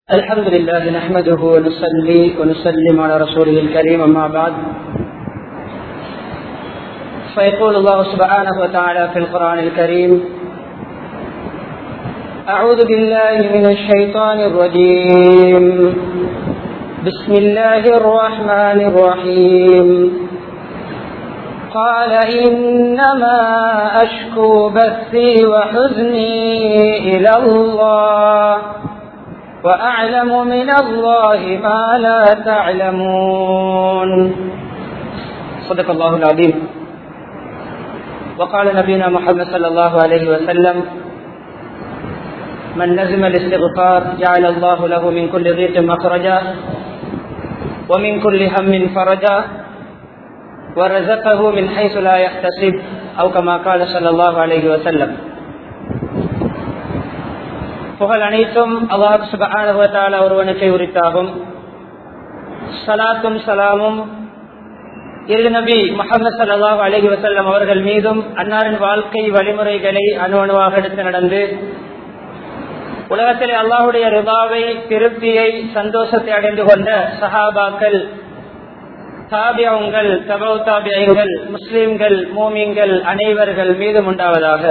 الحمد لله نحمده ونصلي ونسلم على رسوله الكريم أما بعد فيقول الله سبحانه وتعالى في القرآن الكريم أعوذ بالله من الشيطان الرجيم بسم الله الرحمن الرحيم قال إنما أشكو بثي وحزني إلى الله وأعلم من الله ما لا تعلمون صدق الله العظيم وقال نبينا محمد صلى الله عليه وسلم من نزم الاستغفار جعل الله له من كل ضيق مخرجا ومن كل هم فرجا ورزقه من حيث لا يحتسب أو كما قال صلى الله عليه وسلم புகழ் அனைத்தும் அல்லாஹ் சுபஹான ஒருவனுக்கு உரித்தாகும் சலாத்தும் சலாமும் இரு நபி முகமது சல்லாஹ் அலஹி வசல்லம் அவர்கள் மீதும் அன்னாரின் வாழ்க்கை வழிமுறைகளை அணு அணுவாக எடுத்து நடந்து உலகத்தில் அல்லாஹுடைய ரிபாவை திருப்தியை சந்தோஷத்தை அடைந்து கொண்ட சஹாபாக்கள் தாபியங்கள் தபௌ தாபியங்கள் முஸ்லிம்கள் மோமியங்கள் அனைவர்கள் மீதும் உண்டாவதாக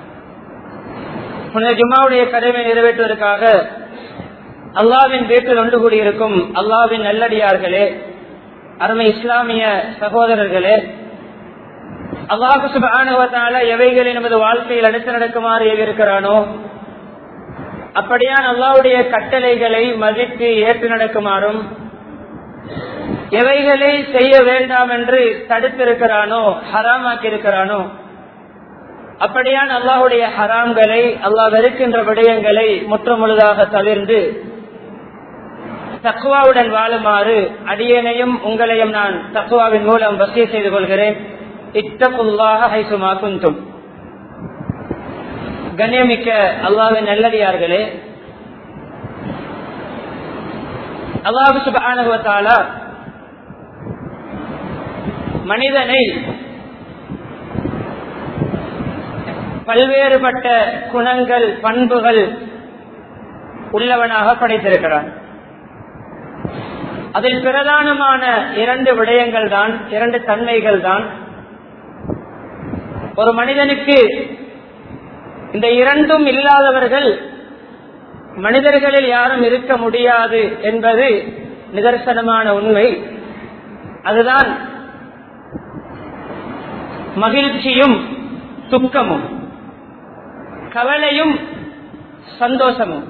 புனித ஜும்மாவுடைய கடமை நிறைவேற்றுவதற்காக அல்லாவின் வீட்டில் ஒன்று கூடியிருக்கும் அல்லாவின் நல்லடியார்களே அருமை இஸ்லாமிய சகோதரர்களே அல்லாஹு சுபானுவத்தால எவைகளை நமது வாழ்க்கையில் அடுத்து நடக்குமாறு ஏவிருக்கிறானோ அப்படியான் அல்லாவுடைய கட்டளைகளை மதித்து ஏற்று நடக்குமாறும் எவைகளை செய்ய வேண்டாம் என்று தடுத்திருக்கிறானோ ஹராமாக்கி இருக்கிறானோ அப்படியான் அல்லாஹுடைய ஹராம்களை அல்லாஹ் வெறுக்கின்ற விடயங்களை முற்றமுழுதாக தவிர்ந்து தக்குவாவுடன் வாழுமாறு அடியனையும் உங்களையும் நான் தக்குவாவின் மூலம் வசிய செய்து கொள்கிறேன் இத்தகுல்லாக ஹைசுமா குந்தும் கண்ணியமிக்க அல்லாவின் நல்லடியார்களே அல்லாஹு சுபானுவத்தாலா மனிதனை பல்வேறுபட்ட குணங்கள் பண்புகள் உள்ளவனாக படைத்திருக்கிறான் அதில் பிரதானமான இரண்டு விடயங்கள் தான் இரண்டு தன்மைகள் தான் ஒரு மனிதனுக்கு இந்த இரண்டும் இல்லாதவர்கள் மனிதர்களில் யாரும் இருக்க முடியாது என்பது நிதர்சனமான உண்மை அதுதான் மகிழ்ச்சியும் துக்கமும் கவலையும் சந்தோஷமும்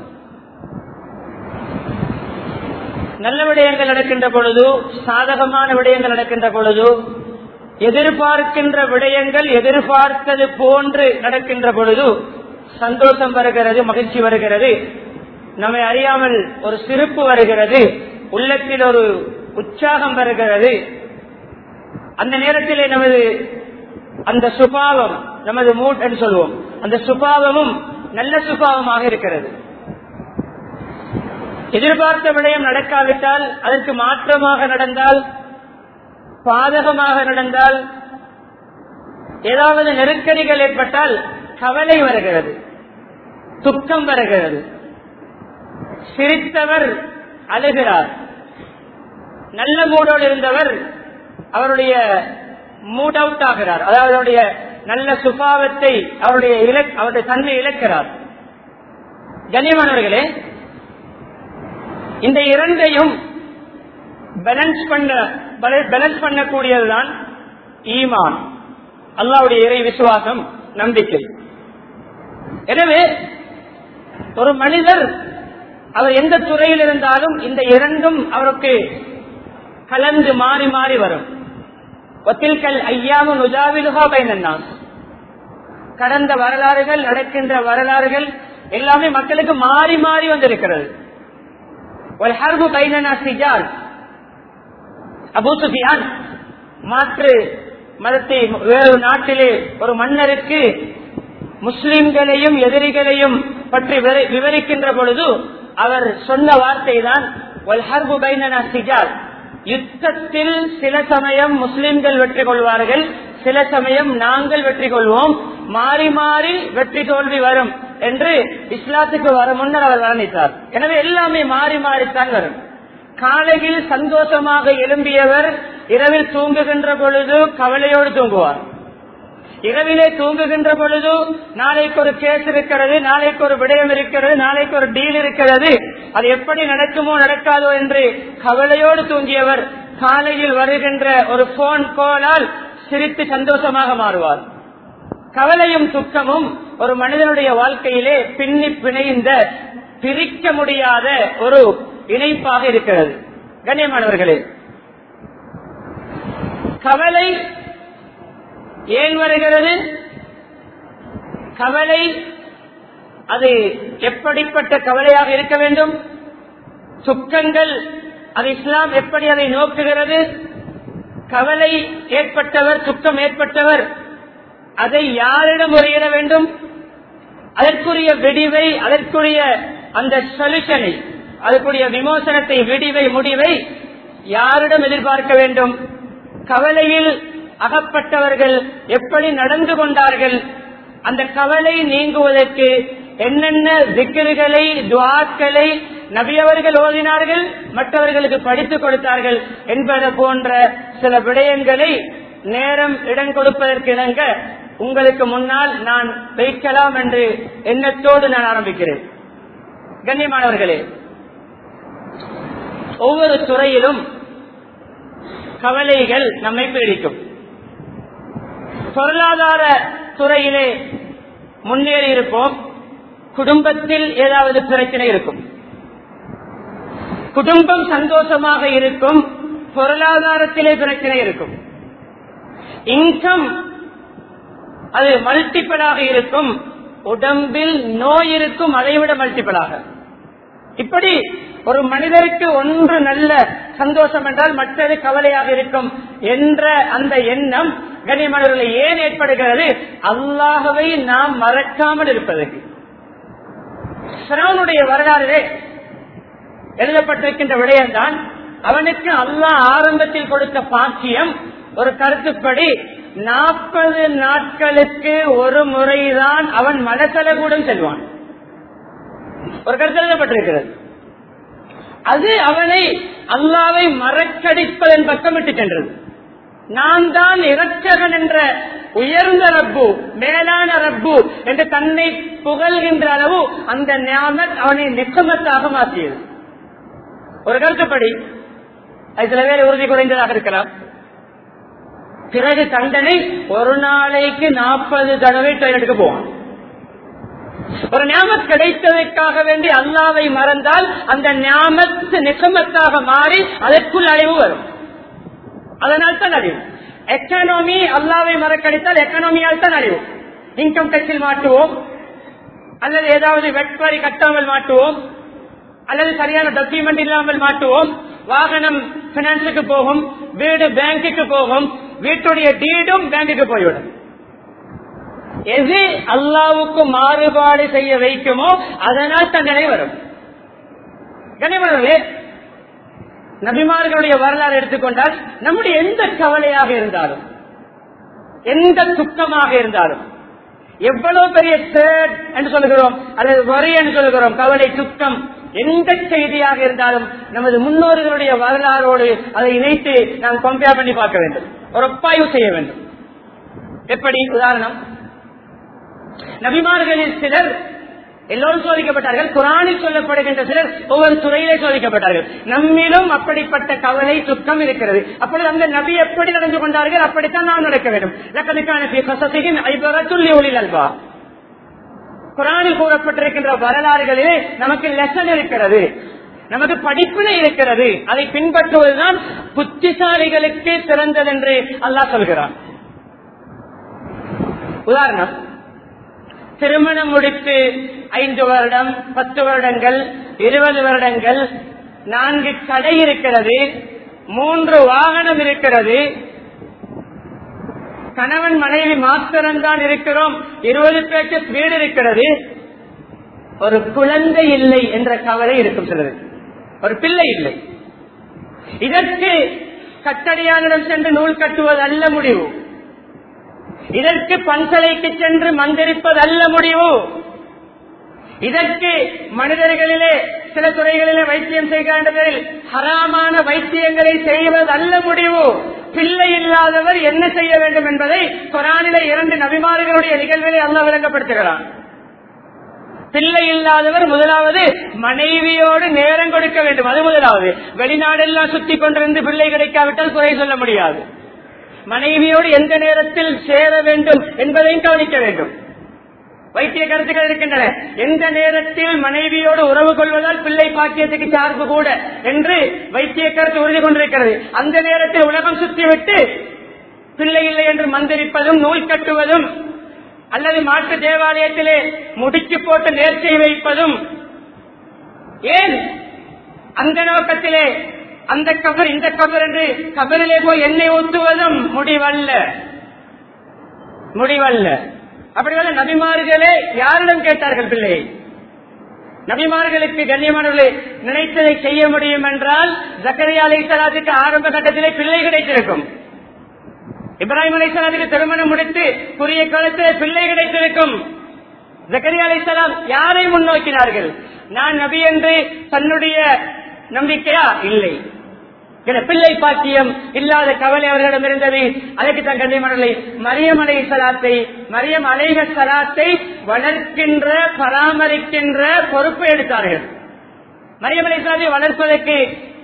நல்ல விடயங்கள் நடக்கின்ற பொழுது சாதகமான விடயங்கள் நடக்கின்ற பொழுது எதிர்பார்க்கின்ற விடயங்கள் எதிர்பார்த்தது போன்று நடக்கின்ற பொழுது சந்தோஷம் வருகிறது மகிழ்ச்சி வருகிறது நம்மை அறியாமல் ஒரு சிரிப்பு வருகிறது உள்ளத்தில் ஒரு உற்சாகம் வருகிறது அந்த நேரத்திலே நமது அந்த சுபாவம் நமது மூட் என்று சொல்வோம் அந்த சுபாவமும் நல்ல சுபாவமாக இருக்கிறது எதிர்பார்த்த விடயம் நடக்காவிட்டால் அதற்கு மாற்றமாக நடந்தால் பாதகமாக நடந்தால் ஏதாவது நெருக்கடிகள் ஏற்பட்டால் கவலை வருகிறது துக்கம் வருகிறது சிரித்தவர் அழுகிறார் நல்ல மூடோடு இருந்தவர் அவருடைய மூட் அவுட் ஆகிறார் அதாவது அவருடைய நல்ல சுபாவத்தை அவருடைய அவருடைய தன்மை இழக்கிறார் கனியமானவர்களே இந்த இரண்டையும் பேலன்ஸ் பண்ண பேலன்ஸ் பண்ணக்கூடியதுதான் ஈமான் அல்லாவுடைய இறை விசுவாசம் நம்பிக்கை எனவே ஒரு மனிதர் அவர் எந்த துறையில் இருந்தாலும் இந்த இரண்டும் அவருக்கு கலந்து மாறி மாறி வரும் ஒத்தில்கல் ஐயாமு நுஜாவிலுகா பயனன்னான் கடந்த வரலாறுகள் நடக்கின்ற வரலாறுகள் எல்லாமே மக்களுக்கு மாறி மாறி வந்திருக்கிறது ஒரு ஹர்பு பைனனா சிஜால் அபூ சுஃபியான் மாற்று மதத்தை வேறு நாட்டிலே ஒரு மன்னருக்கு முஸ்லிம்களையும் எதிரிகளையும் பற்றி விவரிக்கின்ற பொழுது அவர் சொன்ன வார்த்தை தான் சிஜால் யுத்தத்தில் சில சமயம் முஸ்லிம்கள் வெற்றி கொள்வார்கள் சில சமயம் நாங்கள் வெற்றி கொள்வோம் மாறி மாறி வெற்றி தோல்வி வரும் என்று இஸ்லாத்துக்கு வர முன்னர் அவர் வர்ணித்தார் எனவே எல்லாமே மாறி மாறித்தான் வரும் காலையில் சந்தோஷமாக எழும்பியவர் இரவில் தூங்குகின்ற பொழுது கவலையோடு தூங்குவார் இரவிலே தூங்குகின்ற பொழுது நாளைக்கு ஒரு கேஸ் இருக்கிறது நாளைக்கு ஒரு விடயம் இருக்கிறது நாளைக்கு ஒரு டீல் இருக்கிறது அது எப்படி நடக்குமோ நடக்காதோ என்று கவலையோடு தூங்கியவர் காலையில் வருகின்ற ஒரு போன் கோலால் சிரித்து சந்தோஷமாக மாறுவார் கவலையும் துக்கமும் ஒரு மனிதனுடைய வாழ்க்கையிலே பின்னி பிணைந்த பிரிக்க முடியாத ஒரு இணைப்பாக இருக்கிறது கண்ணியமானவர்களே கவலை ஏன் வருகிறது கவலை அது எப்படிப்பட்ட கவலையாக இருக்க வேண்டும் துக்கங்கள் அது இஸ்லாம் எப்படி அதை நோக்குகிறது கவலை ஏற்பட்டவர் துக்கம் ஏற்பட்டவர் அதை யாரிடம் முறையிட வேண்டும் அதற்குரிய விடிவை அதற்குரிய அந்த சொல்யூஷனை அதற்குரிய விமோசனத்தை விடிவை முடிவை யாரிடம் எதிர்பார்க்க வேண்டும் கவலையில் அகப்பட்டவர்கள் எப்படி நடந்து கொண்டார்கள் அந்த கவலை நீங்குவதற்கு என்னென்ன திக்கர்களை துவாக்களை நபியவர்கள் ஓதினார்கள் மற்றவர்களுக்கு படித்துக் கொடுத்தார்கள் என்பது போன்ற சில விடயங்களை நேரம் இடம் கொடுப்பதற்கு இணங்க உங்களுக்கு முன்னால் நான் வைக்கலாம் என்று எண்ணத்தோடு நான் ஆரம்பிக்கிறேன் கண்ணியமானவர்களே ஒவ்வொரு துறையிலும் கவலைகள் நம்மை பீடிக்கும் பொருளாதார துறையிலே முன்னேறி இருப்போம் குடும்பத்தில் ஏதாவது பிரச்சனை இருக்கும் குடும்பம் சந்தோஷமாக இருக்கும் பொருளாதாரத்திலே பிரச்சனை இருக்கும் இன்கம் அது மல்டிபிளாக இருக்கும் உடம்பில் நோய் இருக்கும் அதை விட மல்டிபிளாக இப்படி ஒரு மனிதருக்கு ஒன்று நல்ல சந்தோஷம் என்றால் மற்றது கவலையாக இருக்கும் என்ற அந்த எண்ணம் கனிமணர்களை ஏன் ஏற்படுகிறது அல்லாகவே நாம் மறக்காமல் இருப்பதற்கு சிரவனுடைய வரலாறு எழுதப்பட்டிருக்கின்ற விடயம்தான் அவனுக்கு அல்லாஹ் ஆரம்பத்தில் கொடுத்த பாக்கியம் ஒரு கருத்துப்படி நாற்பது நாட்களுக்கு ஒரு முறைதான் அவன் மனசலகூடம் செல்வான் ஒரு கருத்து எழுதப்பட்டிருக்கிறது அது அவனை அல்லாவை மறக்கடிப்பதன் பக்கம் விட்டு சென்றது நான் தான் இரட்சகன் என்ற உயர்ந்த ரப்பு மேலான ரப்பு என்று தன்னை புகழ்கின்ற அளவு அந்த ஞாபகம் அவனை நிச்சமத்தாக மாற்றியது ஒரு கருத்துப்படி அது சில பேர் உறுதி குறைந்ததாக இருக்கலாம் பிறகு தண்டனை ஒரு நாளைக்கு நாற்பது தடவை டாய்லெட்டுக்கு போவான் ஒரு ஞாபகம் கிடைத்ததற்காக வேண்டி அல்லாவை மறந்தால் அந்த ஞாபகத்து நிசமத்தாக மாறி அதற்குள் அழிவு வரும் அதனால் தான் அழிவு எக்கனாமி அல்லாவை மறக்கடித்தால் எக்கனாமியால் தான் அழிவு இன்கம் டேக்ஸில் மாட்டுவோம் அல்லது ஏதாவது வெட்வரி கட்டாமல் மாட்டுவோம் அல்லது சரியான டாக்குமெண்ட் இல்லாமல் மாட்டுவோம் வாகனம் பினான்ஸுக்கு போகும் வீடு பேங்குக்கு போகும் வீட்டுடைய டீடும் பேங்குக்கு போய்விடும் எது அல்லாவுக்கு மாறுபாடு செய்ய வைக்குமோ அதனால் தண்டனை வரும் கனிமர்களே நபிமார்களுடைய வரலாறு எடுத்துக்கொண்டால் நம்முடைய எந்த கவலையாக இருந்தாலும் எந்த துக்கமாக இருந்தாலும் எவ்வளவு பெரிய தேட் என்று சொல்லுகிறோம் அல்லது வரி என்று சொல்லுகிறோம் கவலை துக்கம் எந்த செய்தியாக இருந்தாலும் நமது முன்னோர்களுடைய வரலாறோடு அதை இணைத்து நாம் கம்பேர் பண்ணி பார்க்க வேண்டும் ஒரு ஒப்பாய்வு செய்ய வேண்டும் எப்படி உதாரணம் நபிமார்களில் சிலர் எல்லோரும் சோதிக்கப்பட்டார்கள் குரானில் சொல்லப்படுகின்ற சிலர் ஒவ்வொரு துறையிலே சோதிக்கப்பட்டார்கள் நம்மிலும் அப்படிப்பட்ட கவலை துக்கம் இருக்கிறது அப்பொழுது அந்த நபி எப்படி நடந்து கொண்டார்கள் அப்படித்தான் நாம் நடக்க வேண்டும் அல்பா குரானில் கூறப்பட்டிருக்கின்ற வரலாறுகளிலே நமக்கு லெசன் இருக்கிறது நமக்கு படிப்பினை இருக்கிறது அதை பின்பற்றுவதுதான் புத்திசாலிகளுக்கு சிறந்தது என்று அல்லாஹ் சொல்கிறான் உதாரணம் திருமணம் முடித்து ஐந்து வருடம் பத்து வருடங்கள் இருபது வருடங்கள் நான்கு கடை இருக்கிறது மூன்று வாகனம் இருக்கிறது கணவன் மனைவி மாத்திரம்தான் இருக்கிறோம் இருபது பேருக்கு வீடு இருக்கிறது ஒரு குழந்தை இல்லை என்ற கவலை இருக்கும் சிலது ஒரு பிள்ளை இல்லை இதற்கு கட்டடியானிடம் சென்று நூல் கட்டுவது அல்ல முடிவு இதற்கு பன்சலைக்கு சென்று மந்திரிப்பது அல்ல முடிவு இதற்கு மனிதர்களிலே சில துறைகளிலே வைத்தியம் செய்கின்ற பேரில் ஹராமான வைத்தியங்களை செய்வது அல்ல முடிவு பிள்ளை இல்லாதவர் என்ன செய்ய வேண்டும் என்பதை குரானிலே இரண்டு நபிமார்களுடைய நிகழ்வுகளை அல்ல விளங்கப்படுத்துகிறான் பிள்ளை இல்லாதவர் முதலாவது மனைவியோடு நேரம் கொடுக்க வேண்டும் அது முதலாவது வெளிநாடெல்லாம் சுத்தி கொண்டிருந்து பிள்ளை கிடைக்காவிட்டால் குறை சொல்ல முடியாது மனைவியோடு எந்த நேரத்தில் சேர வேண்டும் என்பதையும் கவனிக்க வேண்டும் வைத்திய கருத்துக்கள் இருக்கின்றன எந்த நேரத்தில் மனைவியோடு உறவு கொள்வதால் பிள்ளை பாக்கியத்துக்கு சார்பு கூட என்று வைத்திய கருத்து உறுதி கொண்டிருக்கிறது அந்த நேரத்தில் உலகம் சுற்றிவிட்டு பிள்ளை இல்லை என்று மந்திரிப்பதும் நூல் கட்டுவதும் அல்லது மாற்று தேவாலயத்திலே முடிச்சு போட்டு நேர்ச்சை வைப்பதும் ஏன் அந்த நோக்கத்திலே அந்த கபர் இந்த கபர் என்று கபரிலே போய் எண்ணெய் ஊத்துவதும் முடிவல்ல முடிவல்ல அப்படிவல்ல நபிமார்களே யாரிடம் கேட்டார்கள் பிள்ளையை நபிமார்களுக்கு கண்ணியமானவர்களை நினைத்ததை செய்ய முடியும் என்றால் ஜக்கரியா அலை சலாத்துக்கு ஆரம்ப கட்டத்திலே பிள்ளை கிடைத்திருக்கும் இப்ராஹிம் அலை சலாத்துக்கு திருமணம் முடித்து குறுகிய காலத்தில் பிள்ளை கிடைத்திருக்கும் ஜக்கரியா அலை சலாம் யாரை முன்னோக்கினார்கள் நான் நபி என்று தன்னுடைய நம்பிக்கையா இல்லை என பிள்ளை பாக்கியம் இல்லாத கவலை அவர்களிடம் இருந்தது அதற்கு தான் கண்ணியமனலை மரியம் அலை சலாத்தை மரியம் அலைக சலாத்தை வளர்க்கின்ற பராமரிக்கின்ற பொறுப்பை எடுத்தார்கள் மரியம் அலை சலாத்தை வளர்ப்பதற்கு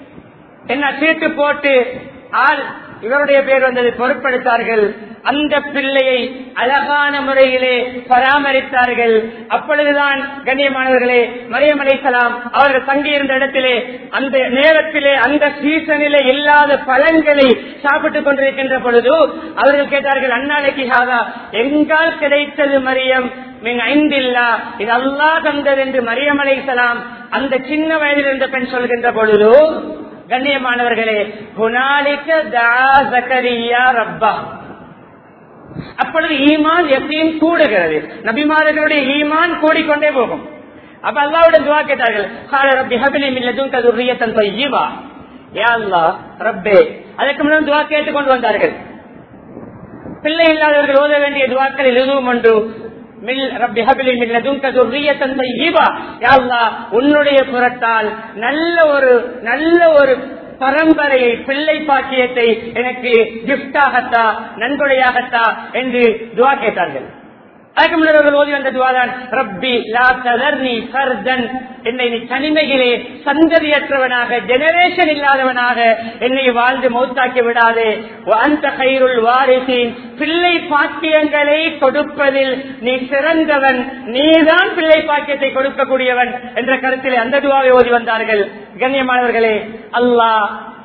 என்ன சீட்டு போட்டு ஆள் இவருடைய பேர் வந்தது பொறுப்பெடுத்தார்கள் அந்த பிள்ளையை அழகான முறையிலே பராமரித்தார்கள் அப்பொழுதுதான் கண்ணியமானவர்களே மரியம் அலைசலாம் அவர்கள் தங்கியிருந்த இடத்திலே அந்த நேரத்திலே அந்த சீசனிலே இல்லாத பழங்களை சாப்பிட்டுக் கொண்டிருக்கின்ற பொழுது அவர்கள் கேட்டார்கள் அண்ணாளைக்கு ஹாதா எங்கால் கிடைத்தது மரியம் மின் ஐந்தில்லா இது அல்லா தந்தது என்று மரியம் அலைசலாம் அந்த சின்ன வயதில் இருந்த பெண் சொல்கின்ற பொழுது கண்ணியமானவர்களே குணாலிக்க தாசகரியா ரப்பா அப்பொழுது ஈமான் எப்பயும் கூடுகிறது நபிமார்களுடைய ஈமான் கூடிக்கொண்டே போகும் அப்ப அல்லாவுடன் துவா கேட்டார்கள் கால ரப்பி ஹபிலி மில்லதும் கதுரியத்தன் தொய்யீவா ஏ அல்லா ரப்பே அதற்கு முன்னால் துவா கேட்டுக் கொண்டு வந்தார்கள் பிள்ளை இல்லாதவர்கள் ஓத வேண்டிய துவாக்களில் எதுவும் ஒன்று மில் ரப்பி ஹபிலி மில்லதும் கதுரியத்தன் தொய்யீவா யா அல்லாஹ் உன்னுடைய புறத்தால் நல்ல ஒரு நல்ல ஒரு பரம்பரையை பிள்ளை பாக்கியத்தை எனக்கு கிப்டாகத்தா நன்கொடையாகத்தா என்று துவா கேட்டார்கள் அதுக்கு முன்னர் அவர்கள் ஓதி வந்த துவாதான் ரப்பி லா ததர்னி ஃபர்தன் என்னை நீ தனிமையிலே சந்ததியற்றவனாக ஜெனரேஷன் இல்லாதவனாக என்னை வாழ்ந்து மௌத்தாக்கி விடாதே அந்த கைருள் வாரிசின் பிள்ளை பாக்கியங்களை கொடுப்பதில் நீ சிறந்தவன் நீதான் பிள்ளை பாக்கியத்தை கொடுக்கக்கூடியவன் என்ற கருத்தில் அந்த துவாவை ஓதி வந்தார்கள் கண்ணியமானவர்களே அல்லாஹ்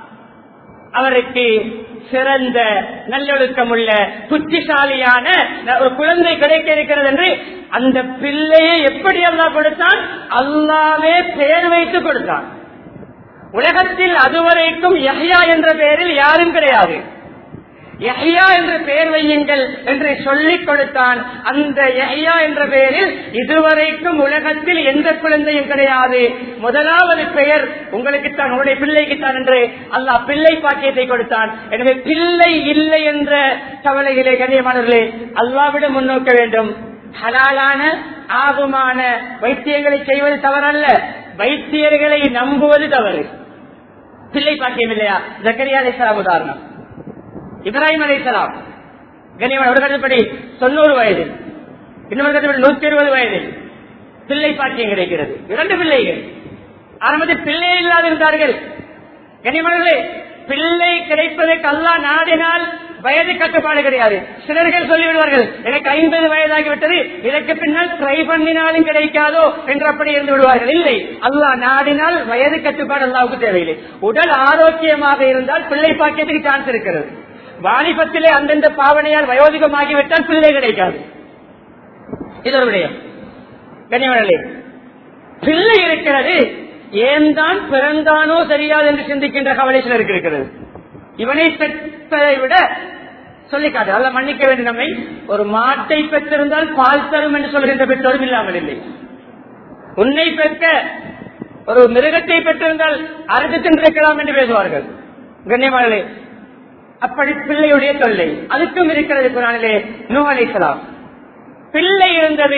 அவருக்கு சிறந்த நல்லொழுக்கமுள்ள புத்திசாலியான ஒரு குழந்தை கிடைக்க இருக்கிறது என்று அந்த பிள்ளையை எப்படி அல்லா கொடுத்தான் அல்லாவே பெயர் வைத்து கொடுத்தான் உலகத்தில் அதுவரைக்கும் யஹ்யா என்ற பெயரில் யாரும் கிடையாது யஹ்யா என்ற பெயர் வையுங்கள் என்று சொல்லிக் கொடுத்தான் அந்த யஹ்யா என்ற பெயரில் இதுவரைக்கும் உலகத்தில் எந்த குழந்தையும் கிடையாது முதலாவது பெயர் உங்களுக்குத்தான் உங்களுடைய பிள்ளைக்குத்தான் என்று அல்லாஹ் பிள்ளை பாக்கியத்தை கொடுத்தான் எனவே பிள்ளை இல்லை என்ற கவலையிலே கண்ணியமானவர்களே அல்லாவிடம் முன்னோக்க வேண்டும் ஹலாலான ஆகுமான வைத்தியங்களை செய்வது தவறல்ல வைத்தியர்களை நம்புவது தவறு பிள்ளை பாக்கியம் இல்லையா ஜக்கரியா அலிஸ்லாம் உதாரணம் இப்ராஹிம் அலிசலாம் கனிமன் ஒரு கருத்துப்படி தொண்ணூறு வயதில் இன்னொரு கருத்துப்படி நூத்தி இருபது வயதில் பிள்ளை பாக்கியம் கிடைக்கிறது இரண்டு பிள்ளைகள் ஆரம்பத்தில் பிள்ளை இல்லாது இருந்தார்கள் கனிமனர்களே பிள்ளை கிடைப்பதற்கு அல்லா நாடினால் வயது கட்டுப்பாடு கிடையாது சிலர்கள் சொல்லிவிடுவார்கள் எனக்கு ஐம்பது வயதாகிவிட்டது இதற்கு பின்னால் ட்ரை பண்ணினாலும் கிடைக்காதோ என்று அப்படி இருந்து விடுவார்கள் இல்லை அல்லாஹ் நாடினால் வயது கட்டுப்பாடு அல்லாவுக்கு தேவையில்லை உடல் ஆரோக்கியமாக இருந்தால் பிள்ளை பாக்கியத்துக்கு சான்ஸ் இருக்கிறது வாலிபத்திலே அந்தந்த பாவனையால் வயோதிகமாகிவிட்டால் பிள்ளை கிடைக்காது இது ஒரு விடயம் கனிமணலே பிள்ளை இருக்கிறது ஏன் தான் பிறந்தானோ சரியாது என்று சிந்திக்கின்ற கவலை சிலருக்கு இருக்கிறது இவனை பெற்றதை விட சொல்லிக்காது அல்ல மன்னிக்க வேண்டும் நம்மை ஒரு மாட்டை பெற்றிருந்தால் பால் தரும் என்று சொல்கின்ற பெற்றோரும் இல்லாமல் இல்லை உன்னை பெற்ற ஒரு மிருகத்தை பெற்றிருந்தால் அறுத்து தின்றிருக்கலாம் என்று பேசுவார்கள் கண்ணியமானே அப்படி பிள்ளையுடைய தொல்லை அதுக்கும் இருக்கிறது குரானிலே நூ அலிசலாம் பிள்ளை இருந்தது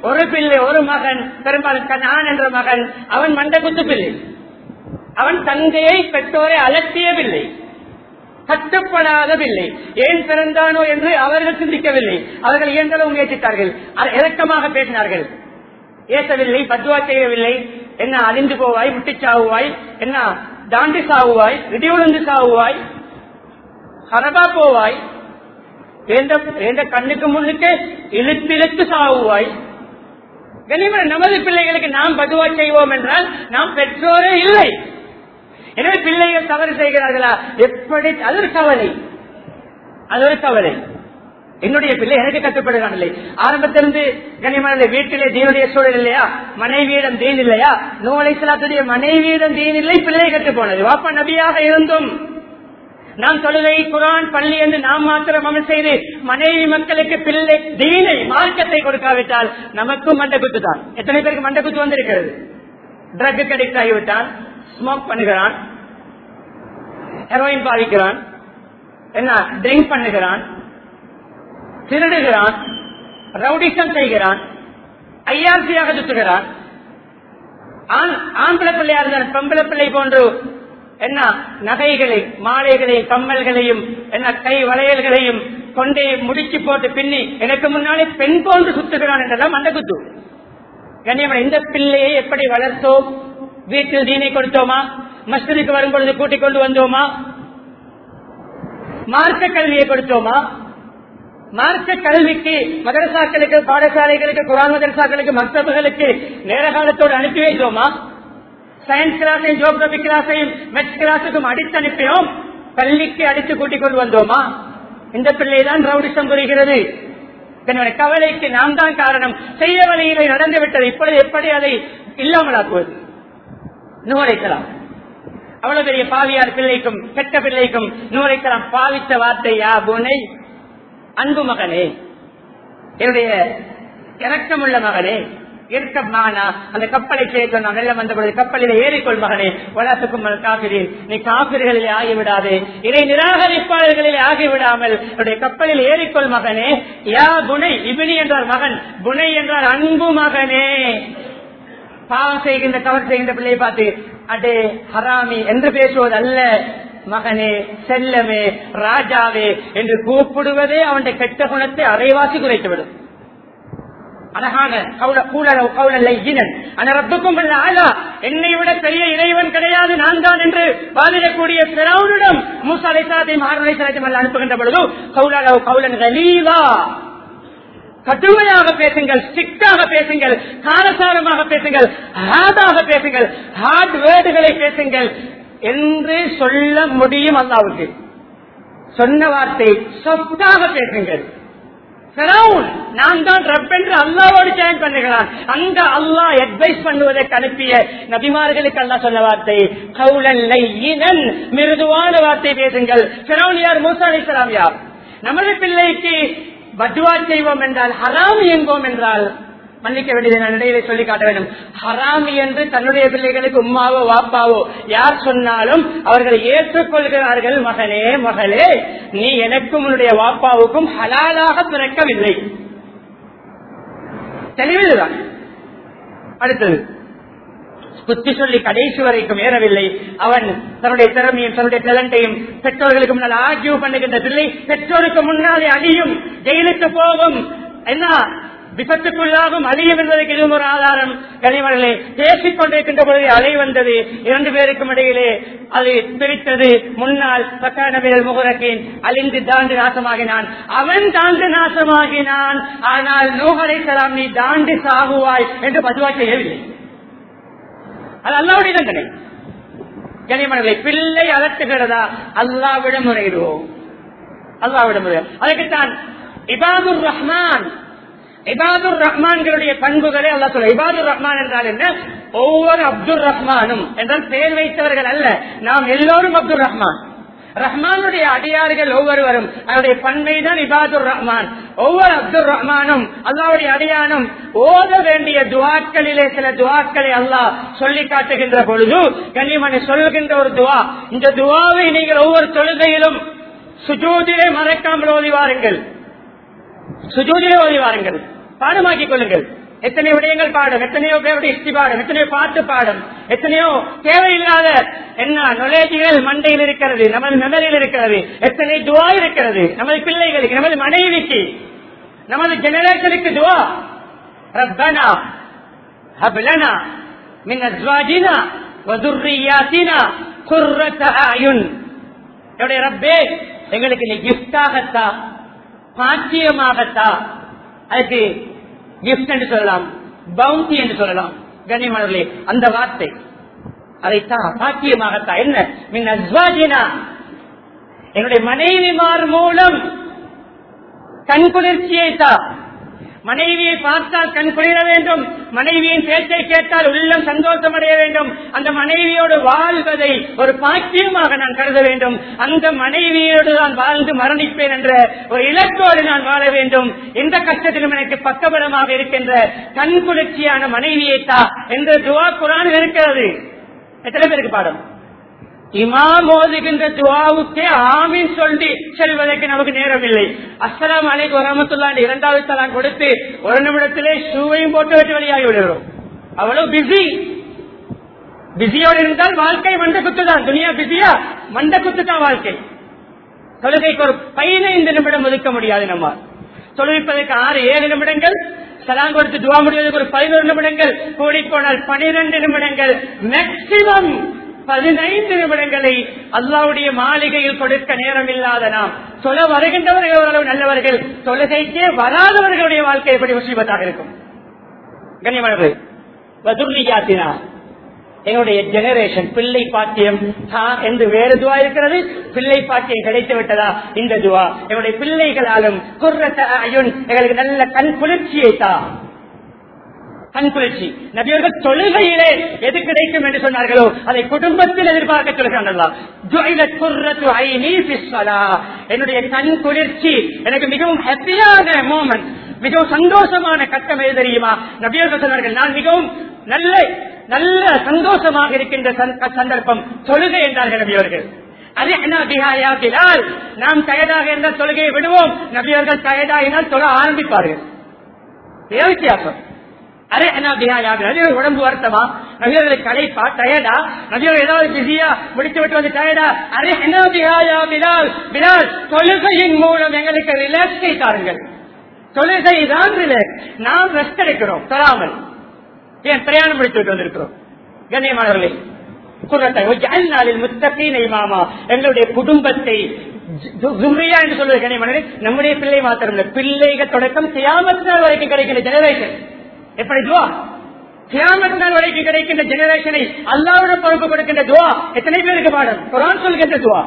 ஒரு பிள்ளை ஒரு மகன் பெரும்பாலும் கண்ணான் என்ற மகன் அவன் மண்டகுத்து பிள்ளை அவன் தந்தையை பெற்றோரை அலட்சியவில்லை கட்டுப்படாத பிள்ளை ஏன் பிறந்தானோ என்று அவர்கள் சிந்திக்கவில்லை அவர்கள் இயன்றளவு முயற்சித்தார்கள் அ- இறக்கமாக பேசினார்கள் ஏசவில்லை பத்வா செய்யவில்லை என்ன அழிந்து போவாய் முட்டி சாவுவாய் என்ன தாண்டி சாவுவாய் இடியுழுந்து சாவுவாய் ஹரபா போவாய் எந்த எந்த கண்ணுக்கு முன்னுக்கு இழுத்து இழுத்து சாவுவாய் கனிமன் நமது பிள்ளைகளுக்கு நாம் பதுவா செய்வோம் என்றால் நாம் பெற்றோரே இல்லை எனவே பிள்ளைகள் தவறு செய்கிறார்களா எப்படி அது ஒரு கவலை அது ஒரு கவலை என்னுடைய பிள்ளை எனக்கு கட்டுப்படுகிறான் ஆரம்பத்திலிருந்து கனிமன வீட்டிலே தீனுடைய சூழல் இல்லையா மனைவியிடம் தீன் இல்லையா நூலை சிலாத்துடைய மனைவியிடம் தீன் இல்லை பிள்ளை கட்டு போனது வாப்பா நபியாக இருந்தும் நாம் தொழுகை குரான் பள்ளி என்று நாம் மாத்திரம் அமல் செய்து மனைவி மக்களுக்கு பிள்ளை தீனை மார்க்கத்தை கொடுக்காவிட்டால் நமக்கும் மண்டகுத்து தான் எத்தனை பேருக்கு மண்டகுத்து வந்திருக்கிறது ட்ரக் அடிக்ட் ஆகிவிட்டான் ஸ்மோக் பண்ணுகிறான் ஹெரோயின் பாதிக்கிறான் என்ன ட்ரிங்க் பண்ணுகிறான் திருடுகிறான் ரவுடிசம் செய்கிறான் ஐஆர்சியாக சுத்துகிறான் ஆண் ஆம்பளை பிள்ளையா இருந்தால் பெம்பளை பிள்ளை போன்று என்ன நகைகளை மாலைகளையும் கம்மல்களையும் என்ன கை வளையல்களையும் கொண்டே முடிச்சு போட்டு பின்னி எனக்கு முன்னாலே பெண் போன்று சுத்துகிறான் என்றெல்லாம் அந்த குத்து கண்ணியமன் இந்த பிள்ளையை எப்படி வளர்த்தோம் வீட்டில் தீனை கொடுத்தோமா மஸ்ஜிதுக்கு வரும் பொழுது கூட்டிக் கொண்டு வந்தோமா மார்க்க கல்வியை கொடுத்தோமா மார்க்க கல்விக்கு மதரசாக்களுக்கு பாடசாலைகளுக்கு குரான் மதரசாக்களுக்கு மக்தபுகளுக்கு நேர காலத்தோடு அனுப்பி வைத்தோமா சயின்ஸ் கிளாஸையும் ஜியோகிரபி கிளாஸையும் மெட்ஸ் கிளாஸுக்கும் அடித்து அனுப்பினோம் பள்ளிக்கு அடித்து கூட்டிக் கொண்டு வந்தோமா இந்த பிள்ளைதான் ரவுடிசம் புரிகிறது என்னுடைய கவலைக்கு நாம் தான் காரணம் செய்ய வழியிலே நடந்து விட்டது இப்பொழுது எப்படி அதை இல்லாமலாக்குவது நூலைக்கலாம் அவ்வளவு பெரிய பாவியார் பிள்ளைக்கும் கெட்ட பிள்ளைக்கும் நூலைக்கலாம் பாவித்த வார்த்தை யா புனை அன்பு மகனே என்னுடைய இறக்கமுள்ள மகனே இருக்க மகனா அந்த கப்பலை சேர்த்து நான் வெள்ளம் வந்த பொழுது கப்பலில் ஏறிக்கொள் மகனே வளர்த்துக்கும் காப்பிரில் நீ காப்பிர்களிலே ஆகிவிடாதே இதை நிராகரிப்பாளர்களிலே ஆகிவிடாமல் என்னுடைய கப்பலில் ஏறிக்கொள் மகனே யா புனை இபினி என்றார் மகன் புனை என்றார் அன்பு மகனே பாவம் செய்கின்ற தவறு செய்கின்ற பிள்ளையை பார்த்து அடே ஹராமி என்று பேசுவது அல்ல மகனே செல்லமே ராஜாவே என்று கூப்பிடுவதே அவனுடைய கெட்ட குணத்தை அரைவாசி குறைத்துவிடும் அழகான என்னை விட பெரிய இறைவன் கிடையாது நான் தான் என்று வாதிடக்கூடிய பிறவுடன் மூசாலை சாத்தையும் ஆறுலை சாத்தையும் அனுப்புகின்ற பொழுது கவுலாளவு கவுலன் கலீவா கடுமையாக பேசுங்கள் ஸ்ட்ரிக்டாக பேசுங்கள் காரசாரமாக பேசுங்கள் ஹார்டாக பேசுங்கள் ஹார்ட் வேர்டுகளை பேசுங்கள் என்று சொல்ல முடியும் அல்லாவுக்கு சொன்ன வார்த்தை சொத்தாக பேசுங்கள் நான் தான் ரப் என்று அல்லாவோடு ஜாயின் பண்ணுகிறான் அந்த அல்லாஹ் அட்வைஸ் பண்ணுவதற்கு அனுப்பிய நபிமார்களுக்கு அல்லா சொன்ன வார்த்தை கவுலல்லை மிருதுவான வார்த்தை பேசுங்கள் யார் மூசா அலிசலாம் யார் நமது பிள்ளைக்கு பத்வா செய்வோம் என்றால் ஹராமி என்போம் என்றால் மன்னிக்க வேண்டியதை நான் இடையிலே சொல்லி காட்ட வேண்டும் ஹராமி என்று தன்னுடைய பிள்ளைகளுக்கு உம்மாவோ வாப்பாவோ யார் சொன்னாலும் அவர்கள் ஏற்றுக்கொள்கிறார்கள் மகனே மகளே நீ எனக்கும் உன்னுடைய வாப்பாவுக்கும் ஹலாலாக பிறக்கவில்லை தெளிவில்தான் அடுத்தது குத்தி சொல்லி கடைசி வரைக்கும் ஏறவில்லை அவன் தன்னுடைய திறமையும் தன்னுடைய டேலண்டையும் பெற்றோர்களுக்கு முன்னால் ஆர்கியூ பண்ணுகின்ற பிள்ளை பெற்றோருக்கு முன்னாலே அழியும் ஜெயிலுக்கு போகும் என்ன விபத்துக்குள்ளாகும் அழியும் என்பதற்கு இதுவும் ஒரு ஆதாரம் கனிமர்களே பேசிக் கொண்டிருக்கின்ற பொழுது அலை வந்தது இரண்டு பேருக்கும் இடையிலே அது பிரித்தது முன்னால் பக்கானவேல் முகரக்கின் அழிந்து தாண்டு நாசமாகினான் அவன் தாண்டு நாசமாகினான் ஆனால் நூகரை தலாம் நீ தாண்டி சாகுவாய் என்று பதுவா செய்யவில்லை அது அல்லாவுடைய தண்டனை கனிமணங்களை பிள்ளை அலட்டுகிறதா அல்லாவிடம் முறையிடுவோம் அல்லாவிடம் முறை அதுக்குத்தான் இபாதுர் ரஹ்மான் இபாதுர் ரஹ்மான்களுடைய பண்புகளை அல்லா சொல்ல இபாதுர் ரஹ்மான் என்றால் என்ன ஒவ்வொரு அப்துல் ரஹ்மானும் என்றால் பெயர் வைத்தவர்கள் அல்ல நாம் எல்லோரும் அப்துல் ரஹ்மான் ரஹ்மானுடைய அடியார்கள் ஒவ்வொருவரும் அதனுடைய பண்பைதான் இபாதுர் ரஹ்மான் ஒவ்வொரு அப்துல் ரஹ்மானும் அல்லாவுடைய அடியானும் ஓத வேண்டிய துவாக்களிலே சில துவாக்களை அல்லாஹ் சொல்லி காட்டுகின்ற பொழுது கண்ணியமணி சொல்கின்ற ஒரு துவா இந்த துவாவை நீங்கள் ஒவ்வொரு தொழுகையிலும் சுஜூதிலே மறைக்காமல் ஓதி வாருங்கள் சுஜூதிலே ஓதி வாருங்கள் பாடமாக்கிக் கொள்ளுங்கள் எத்தனையோ விடயங்கள் பாடும் எத்தனையோ பேருடைய இஷ்டி பாடும் எத்தனையோ பாட்டு பாடும் எத்தனையோ தேவையில்லாத என்ன நுழைச்சிகள் மண்டையில் இருக்கிறது நமது மெமரியில் இருக்கிறது எத்தனை துவா இருக்கிறது நமது பிள்ளைகளுக்கு நமது மனைவிக்கு நமது ஜெனரேஷனுக்கு துவா ரப்பனா ஹப்லனா மின் அஸ்வாஜினா வதுர்ரியாத்தினா குர்ரத அயுன் என்னுடைய ரப்பே எங்களுக்கு நீ கிஃப்டாகத்தா பாக்கியமாகத்தா அதுக்கு கிஃப்ட் என்று சொல்லலாம் பவுண்டி என்று சொல்லலாம் கண்ணியமானவர்களே அந்த வார்த்தை அதைத்தான் பாக்கியமாகத்தா என்ன மின் அஸ்வாஜினா என்னுடைய மனைவிமார் மூலம் கண் குளிர்ச்சியை தா மனைவியை பார்த்தால் கண் குளிர வேண்டும் மனைவியின் பேச்சை கேட்டால் உள்ளம் சந்தோஷம் அடைய வேண்டும் அந்த மனைவியோடு வாழ்வதை ஒரு பாக்கியமாக நான் கருத வேண்டும் அந்த மனைவியோடு நான் வாழ்ந்து மரணிப்பேன் என்ற ஒரு இலக்கோடு நான் வாழ வேண்டும் எந்த கஷ்டத்திலும் எனக்கு பக்கபலமாக இருக்கின்ற கண் குளிர்ச்சியான மனைவியை தா என்ற துவா குரான் இருக்கிறது எத்தனை பேருக்கு பாடம் இமாம் ஓதுகின்ற துவாவுக்கே ஆமீன் சொல்லி செல்வதற்கு நமக்கு நேரம் இல்லை அஸ்லாம் அலைக்கு வரமத்துல்லா இரண்டாவது தலான் கொடுத்து ஒரு நிமிடத்திலே ஷூவையும் போட்டு வச்சு வெளியாகி விடுகிறோம் அவ்வளவு பிஸி பிஸியோடு இருந்தால் வாழ்க்கை மண்ட குத்து தான் துணியா பிஸியா மண்ட குத்து தான் வாழ்க்கை தொழுகைக்கு ஒரு பதினைந்து நிமிடம் ஒதுக்க முடியாது நம்ம தொழுவிப்பதற்கு ஆறு ஏழு நிமிடங்கள் சலாங் கொடுத்து துவா முடிவதற்கு ஒரு பதினோரு நிமிடங்கள் கூடிப்போனால் பனிரெண்டு நிமிடங்கள் மேக்சிமம் பதினைந்து நிமிடங்களை அல்லாவுடைய மாளிகையில் கொடுக்க நேரம் இல்லாத நாம் தொழ வருகின்றவர்கள் எவ்வளவு நல்லவர்கள் தொழுகைக்கே வராதவர்களுடைய வாழ்க்கை எப்படி முசீபத்தாக இருக்கும் கண்ணியமானவர்கள் வதுர்லியாத்தினா எங்களுடைய ஜெனரேஷன் பிள்ளை பாட்டியம் என்று வேறு துவா இருக்கிறது பிள்ளை பாட்டியம் கிடைத்து விட்டதா இந்த துவா எங்களுடைய பிள்ளைகளாலும் குர்ரத்த அயுன் எங்களுக்கு நல்ல கண் குளிர்ச்சியை தா கண் குளிர்ச்சி நபியர்கள் தொழுகையிலே எது கிடைக்கும் என்று சொன்னார்களோ அதை குடும்பத்தில் எதிர்பார்க்க சொல்கிறாங்களா என்னுடைய கண் குளிர்ச்சி எனக்கு மிகவும் ஹாப்பியான மோமெண்ட் மிகவும் சந்தோஷமான கட்டம் எது தெரியுமா நபியர்கள் சொன்னார்கள் நான் மிகவும் நல்ல நல்ல சந்தோஷமாக இருக்கின்ற சந்தர்ப்பம் தொழுகை என்றார்கள் நபியவர்கள் அது என்ன பிஹாயா பிலால் நாம் டயர்டாக இருந்தால் தொழுகையை விடுவோம் நபியவர்கள் டயர்டாகினால் தொழ ஆரம்பிப்பார்கள் வித்தியாசம் அரே என்ன பிஹாயா உடம்பு வருத்தமா நபியர்களை கலைப்பா டயர்டா நபியர் ஏதாவது பிஸியா முடித்து விட்டு வந்து டயர்டா அரே என்ன பிஹாயா பிலால் பிலால் தொழுகையின் மூலம் எங்களுக்கு ரிலாக்ஸை தாருங்கள் தொழுகை தான் ரிலாக்ஸ் நாம் ரெஸ்ட் எடுக்கிறோம் தராமல் ஏன் பிரயாணம் முடித்து விட்டு வந்திருக்கிறோம் கண்ணியமானவர்களே எங்களுடைய குடும்பத்தை என்று சொல்வது கண்ணியமானவர்களே நம்முடைய பிள்ளை மாத்திரம் பிள்ளைகள் தொடக்கம் சியாமத்தினால் வரைக்கும் கிடைக்கின்ற ஜெனரேஷன் எப்படி துவா கியாமத்தினால் வரைக்கும் கிடைக்கின்ற ஜெனரேஷனை அல்லாவோட பொறுப்பு கொடுக்கின்ற துவா எத்தனை பேருக்கு பாடம் குரான் சொல்கின்ற துவா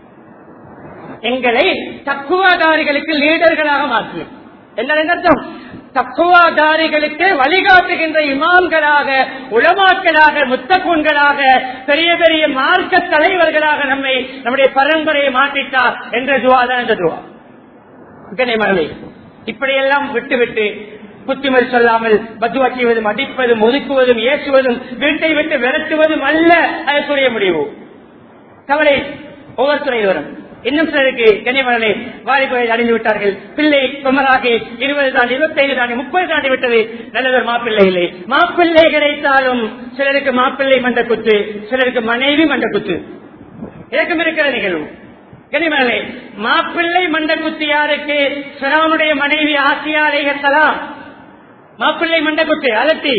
எங்களை தக்குவாதாரிகளுக்கு லீடர்களாக மாற்றும் என்ன அர்த்தம் தக்குவாதாரிகளுக்கு வழிகாட்டுகின்ற இமாம்களாக உளமாக்களாக முத்தக்கூன்களாக பெரிய பெரிய மார்க்க தலைவர்களாக நம்மை நம்முடைய பரம்பரையை மாற்றிட்டார் என்ற துவா தான் இந்த துவா கண்ணியமானவை இப்படியெல்லாம் விட்டுவிட்டு புத்திமதி சொல்லாமல் பத்துவா செய்வதும் அடிப்பதும் ஒதுக்குவதும் ஏற்றுவதும் வீட்டை விட்டு விரட்டுவதும் அல்ல அதற்குரிய முடிவு கவலை ஒவ்வொரு துறை வரும் இன்னும் சிலருக்கு கனிமலனை வாலிபை அடைந்து விட்டார்கள் பிள்ளை குமராகி இருபது தாண்டி இருபத்தைந்து தாண்டி முப்பது தாண்டி விட்டது நல்லதொரு மாப்பிள்ளை இல்லை மாப்பிள்ளை கிடைத்தாலும் சிலருக்கு மாப்பிள்ளை மண்ட குத்து சிலருக்கு மனைவி மண்ட குத்து இறக்கம் இருக்கிற நிகழ்வு கனிமலனை மாப்பிள்ளை மண்ட குத்து யாருக்கு சிராவனுடைய மனைவி ஆசியா அலைகலாம் மாப்பிள்ளை மண்ட குத்து அலட்டி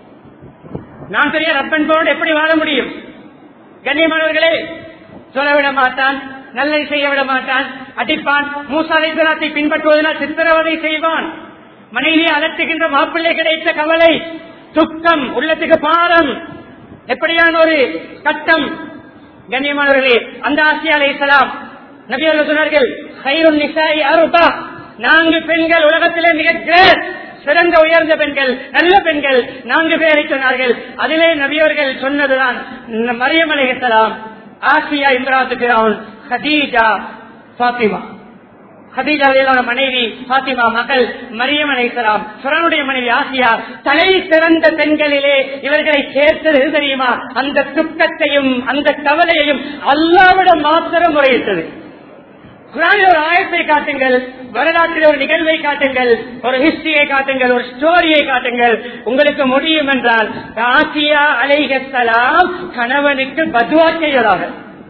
நான் பெரிய ரப்பன்போடு எப்படி வாழ முடியும் கண்ணியமானவர்களே சொல்ல விட மாட்டான் நல்லதை செய்ய விட மாட்டான் அடிப்பான் மூசாலை தலாத்தை பின்பற்றுவதனால் சித்திரவதை செய்வான் மனைவியை அலட்டுகின்ற மாப்பிள்ளை கிடைத்த கவலை துக்கம் உள்ளத்துக்கு பாரம் எப்படியான ஒரு கட்டம் கண்ணியமானவர்களே அந்த ஆசியாலை இஸ்லாம் நபியர்கள் சொன்னார்கள் ஹைருன் நிசாய் அருபா நான்கு பெண்கள் உலகத்திலே மிக கிரேட் சிறந்த உயர்ந்த பெண்கள் நல்ல பெண்கள் நான்கு பேரை சொன்னார்கள் அதிலே நபியவர்கள் சொன்னதுதான் மரியம் அலைஹலாம் ஆசியா இம்ராத்துக்கு அவன் ஹதீஜா பாத்திமா ஹதீஜா அலியோட மனைவி பாத்திமா மகள் மரியம் அலைசலாம் சுரனுடைய மனைவி ஆசியா தலை சிறந்த பெண்களிலே இவர்களை சேர்த்தது எது தெரியுமா அந்த துக்கத்தையும் அந்த கவலையையும் அல்லாவிடம் மாத்திரம் முறையிட்டது குரானில் ஒரு ஆயத்தை காட்டுங்கள் வரலாற்றில் ஒரு நிகழ்வை காட்டுங்கள் ஒரு ஹிஸ்டரியை காட்டுங்கள் ஒரு ஸ்டோரியை காட்டுங்கள் உங்களுக்கு முடியும் என்றால் ஆசியா அலைகலாம் கணவனுக்கு பதுவா செய்வதாக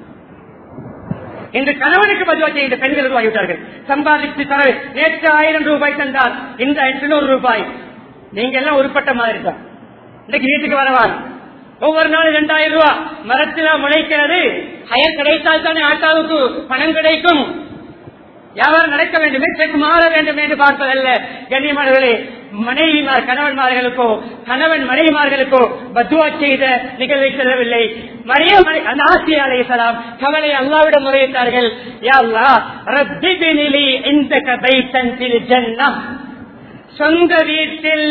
இன்று கணவனுக்கு பதிவா செய்த பெண்கள் உருவாகிவிட்டார்கள் சம்பாதித்து தர நேற்று ஆயிரம் ரூபாய் தந்தால் இந்த எட்டுநூறு ரூபாய் நீங்க எல்லாம் உருப்பட்ட மாதிரி தான் இன்னைக்கு வீட்டுக்கு வரவான் ஒவ்வொரு நாளும் இரண்டாயிரம் ரூபாய் மரத்தில முளைக்கிறது ஹயர் கிடைத்தால் தானே ஆட்டாவுக்கு பணம் கிடைக்கும் வியாபாரம் நடக்க வேண்டுமே செக் மாற வேண்டும் என்று பார்ப்பதல்ல கண்ணியமானவர்களே மனைவிமார் கணவன்மார்களுக்கோ கணவன் மனைவிமார்களுக்கோ பத்துவா செய்த நிகழ்வை செல்லவில்லை மரிய அந்த ஆசியாலை சலாம் கவலை அல்லாவிடம் முறையிட்டார்கள் யா அல்லாஹ், ரப்பி பினிலி இந்தக பைத்தன் ஃபில் ஜன்னah. சொந்த வீட்டில்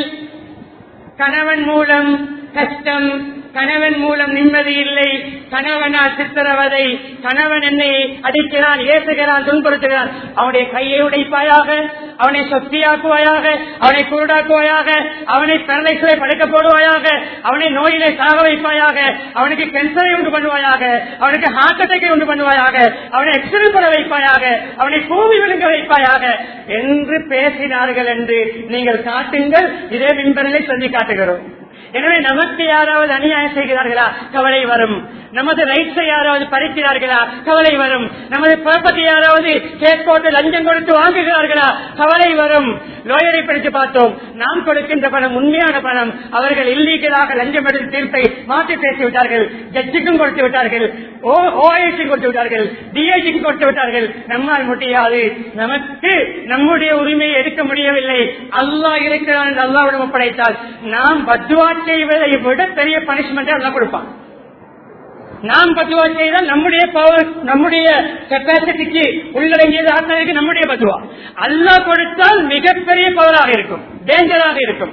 கணவன் மூலம் கஷ்டம் கணவன் மூலம் நிம்மதி இல்லை கணவனால் சித்திரவதை கணவன் என்னை அடிக்கிறான் ஏசுகிறான் துன்புறுத்துகிறான் அவனுடைய கையை உடைப்பாயாக அவனை சொத்தியாக்குவாயாக அவனை குருடாக்குவாயாக அவனை பெரலைசலை படுக்க போடுவாயாக அவனை நோயிலை சாக வைப்பாயாக அவனுக்கு கேன்சரை உண்டு பண்ணுவாயாக அவனுக்கு ஹார்ட் அட்டாக்கை உண்டு பண்ணுவாயாக அவனை எக்ஸிடென்ட் பண்ண வைப்பாயாக அவனை கூவி விழுங்க வைப்பாயாக என்று பேசினார்கள் என்று நீங்கள் காட்டுங்கள் இதே மின்பரலை சொல்லி காட்டுகிறோம் எனவே நமக்கு யாராவது அநியாயம் செய்கிறார்களா கவலை வரும் நமது ரைட்ஸை யாராவது பறிக்கிறார்களா கவலை வரும் நமது ப்ராப்பர்ட்டி யாராவது கேஸ் போட்டு லஞ்சம் கொடுத்து வாங்குகிறார்களா கவலை வரும் லோயரை படித்து பார்த்தோம் நாம் கொடுக்கின்ற பணம் உண்மையான பணம் அவர்கள் இல்லீகலாக லஞ்சம் எடுத்து தீர்ப்பை மாற்றி பேசி விட்டார்கள் ஜட்ஜுக்கும் கொடுத்து விட்டார்கள் ஓஐசிக்கும் கொடுத்து விட்டார்கள் டிஐஜிக்கும் கொடுத்து விட்டார்கள் நம்மால் முடியாது நமக்கு நம்முடைய உரிமையை எடுக்க முடியவில்லை அல்லாஹ் இருக்கிறான் என்று அல்லாவிடம் ஒப்படைத்தால் நாம் பத்வா செய்வதை விட பெரிய பனிஷ்மெண்ட் அல்லா கொடுப்பான் நாம் பத்துவா செய்தால் நம்முடைய பவர் நம்முடைய கெப்பாசிட்டிக்கு உள்ளடங்கியது ஆற்றலுக்கு நம்முடைய பத்துவா அல்லாஹ் கொடுத்தால் மிகப்பெரிய பவராக இருக்கும் டேஞ்சராக இருக்கும்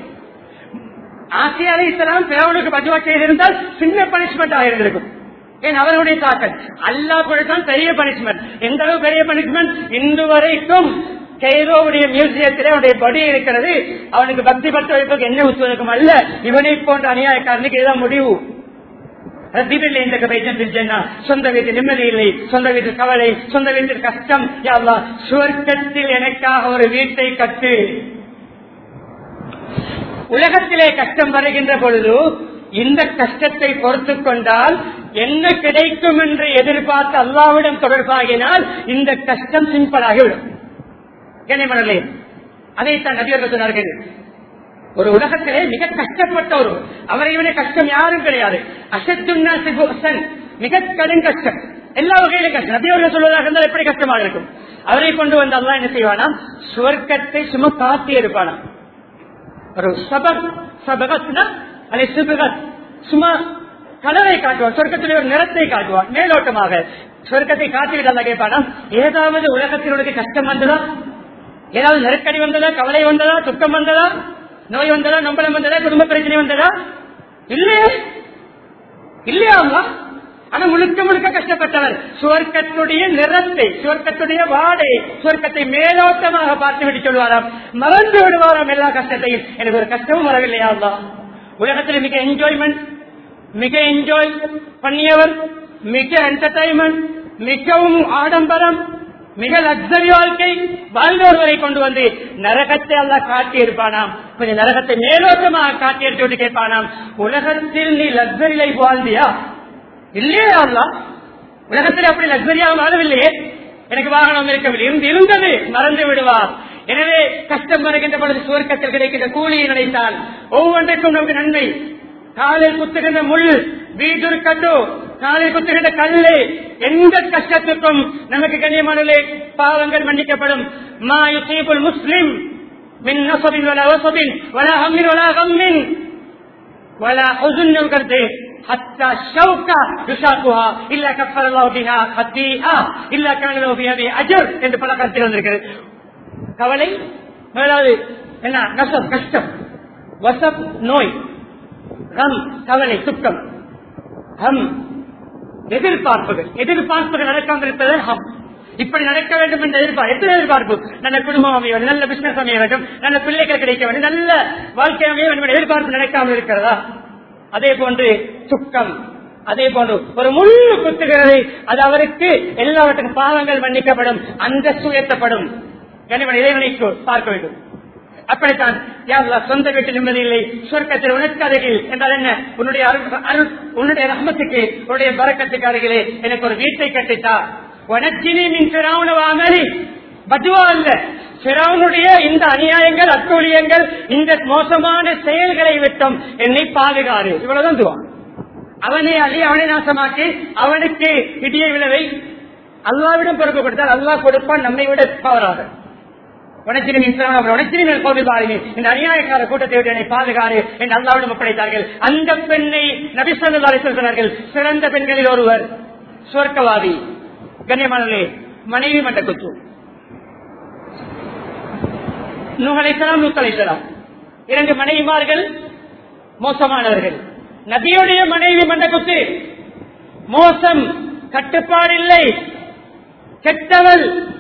ஆசியா அலி இஸ்லாம் பிறவனுக்கு பத்துவா செய்திருந்தால் சின்ன பனிஷ்மெண்ட் ஆகியிருந்திருக்கும் ஏன் அவருடைய தாக்கல் அல்லாஹ் கொடுத்தான் பெரிய பனிஷ்மெண்ட் எந்த அளவு பெரிய பனிஷ்மெண்ட் இன்று வரைக்கும் கைரோவுடைய மியூசியத்திலே அவனுடைய படி இருக்கிறது அவனுக்கு பக்தி பற்ற வைப்பதற்கு என்ன உத்துவதற்கும் அல்ல இவனை போன்ற அநியாயக்காரனுக்கு இதுதான் முடிவு ரத்திபில்லை இந்த கபைத்தத்தில் ஜன்னா சொந்த வீட்டில் நிம்மதி இல்லை சொந்த வீட்டில் கவலை சொந்த வீட்டில் கஷ்டம் யாவா சுவர்க்கத்தில் எனக்காக ஒரு வீட்டை கட்டு உலகத்திலே கஷ்டம் வருகின்ற பொழுது இந்த கஷ்டத்தை பொறுத்து கொண்டால் என்ன கிடைக்கும் என்று எதிர்பார்த்து அல்லாவிடம் தொடர்பாகினால் இந்த கஷ்டம் சிம்பிளாகிவிடும் கண்ணியமனே அதைத்தான் நபியர்கள் சொன்னார்கள் ஒரு உலகத்திலே மிக கஷ்டப்பட்ட ஒரு அவரை விட கஷ்டம் யாரும் கிடையாது அசத்துன்னா சிபுசன் மிக கடும் கஷ்டம் எல்லா வகையிலும் கஷ்டம் நபியவர்கள் சொல்வதாக இருந்தால் எப்படி கஷ்டமாக இருக்கும் அவரை கொண்டு வந்து அல்லா என்ன செய்வானா சுவர்க்கத்தை சும்மா காத்தி எடுப்பானா ஒரு சபக் சபகத்னா அதை சுபகத் சும்மா கலரை காட்டுவான் சொர்க்கத்தில் ஒரு நிறத்தை காட்டுவான் மேலோட்டமாக சொர்க்கத்தை காட்டிவிட்டு அல்ல கேட்பானா ஏதாவது உலகத்தில் உனக்கு கஷ்டம் வந்ததா ஏதாவது நெருக்கடி வந்ததா கவலை வந்ததா துக்கம் வந்ததா நோய் வந்ததா நம்பளம் வந்ததா குடும்ப பிரச்சனை வந்ததா இல்லையே இல்லையா அம்மா ஆனா முழுக்க முழுக்க கஷ்டப்பட்டவர் சுவர்க்கத்துடைய நிறத்தை சுவர்க்கத்துடைய வாடை சுவர்க்கத்தை மேலோட்டமாக பார்த்து விட்டு சொல்வாராம் மறந்து விடுவாராம் எல்லா கஷ்டத்தையும் எனக்கு ஒரு கஷ்டமும் வரவில்லையா அல்லா உலகத்தில் மிக என்ஜாய்மெண்ட் மிக என்ஜாய் பண்ணியவர் மிக என்டர்டைன்மெண்ட் மிகவும் ஆடம்பரம் மிக லக்ஸரி வாழ்க்கை வாழ்ந்தோர்வரை கொண்டு வந்து நரகத்தை எல்லாம் காட்டி இருப்பானாம் கொஞ்சம் நரகத்தை மேலோட்டமாக காட்டி எடுத்து விட்டு கேட்பானாம் உலகத்தில் நீ லக்ஸரி லைஃப் வாழ்ந்தியா இல்லையே அல்லா உலகத்தில் அப்படி லக்ஸரியாக வாழவில்லையே எனக்கு வாகனம் இருக்கவில்லை இருந்து இருந்தது மறந்து விடுவார் எனவே கஷ்டம் வருகின்ற பொழுது சுவர்க்கத்தில் கிடைக்கின்ற கூலியை நினைத்தால் ஒவ்வொன்றைக்கும் நமக்கு நன்மை காலில் குத்துகின்ற முள் வீடு கட்டு காலில் குத்துகின்ற கல்லு எந்த கஷ்டத்துக்கும் நமக்கு கண்ணியமானே பாவங்கள் மன்னிக்கப்படும் மா யுசீபுல் முஸ்லிம் மின் நசபின் வலா வசபின் வலா ஹம்மின் வலா கம்மின் வலா ஹுசுன் கருத்து حتى الشوكة يشاكها إلا كفر الله بها خطيئة إلا كان له فيها أجر என்று பல கருத்துகள் வந்திருக்கிறது கவலை முதலாவது என்ன நசம் கஷ்டம் வசப் நோய் ரம் கவலை துக்கம் ஹம் எதிர்பார்ப்புகள் எதிர்பார்ப்புகள் நடக்காமல் இருப்பது ஹம் இப்படி நடக்க வேண்டும் என்ற எதிர்பார்ப்பு எத்தனை எதிர்பார்ப்பு நல்ல குடும்பம் அமைய வேண்டும் நல்ல பிசினஸ் அமைய வேண்டும் நல்ல பிள்ளைகள் கிடைக்க வேண்டும் நல்ல வாழ்க்கை அமைய வேண்டும் என்ற எதிர்பார்ப்பு நடக்காமல் இருக்கிறதா அதே போன்று துக்கம் அதே போன்று ஒரு முள்ளு குத்துகிறது அது அவருக்கு எல்லாவற்றுக்கும் பாவங்கள் மன்னிக்கப்படும் அந்தஸ்து உயர்த்தப்படும் கனிமன் இறைவனைக்கு பார்க்க வேண்டும் அப்படித்தான் யாருலா சொந்த வீட்டு நிம்மதி இல்லை சொர்க்கத்தில் உனக்கு அருகில் என்றால் என்ன உன்னுடைய அருள் அருள் உன்னுடைய ரஹமத்துக்கு உன்னுடைய பறக்கத்துக்கு அருகிலே எனக்கு ஒரு வீட்டை கட்டித்தா உனச்சினி மின் சிராவணவாமலி பத்துவா அல்ல சிறாவனுடைய இந்த அநியாயங்கள் அட்டூழியங்கள் இந்த மோசமான செயல்களை விட்டும் என்னை பாதுகாரு இவ்வளவுதான் துவா அவனை அழி அவனை நாசமாக்கி அவனுக்கு இடிய விளைவை அல்லாவிடம் பொறுப்பு கொடுத்தால் அல்லாஹ் கொடுப்பான் நம்மை விட பவராக உனச்சினி மின்சாரம் உனச்சினி மேல் கோவில் பாருங்க இந்த அநியாயக்கார கூட்டத்தை விட்டு என்னை பாதுகாரு என்று அல்லாவிடம் ஒப்படைத்தார்கள் அந்த பெண்ணை நபிசல்லாரை சொல்கிறார்கள் சிறந்த பெண்களில் ஒருவர் சுவர்க்கவாதி கண்ணியமானே மனைவி மட்ட குத்து நூகலைத்தலாம் நூத்தலைத்தலாம் இரண்டு மனைவிமார்கள் மோசமானவர்கள் நபியுடைய மனைவி மண்ட குத்து மோசம் கட்டுப்பாடு இல்லை கெட்டவள்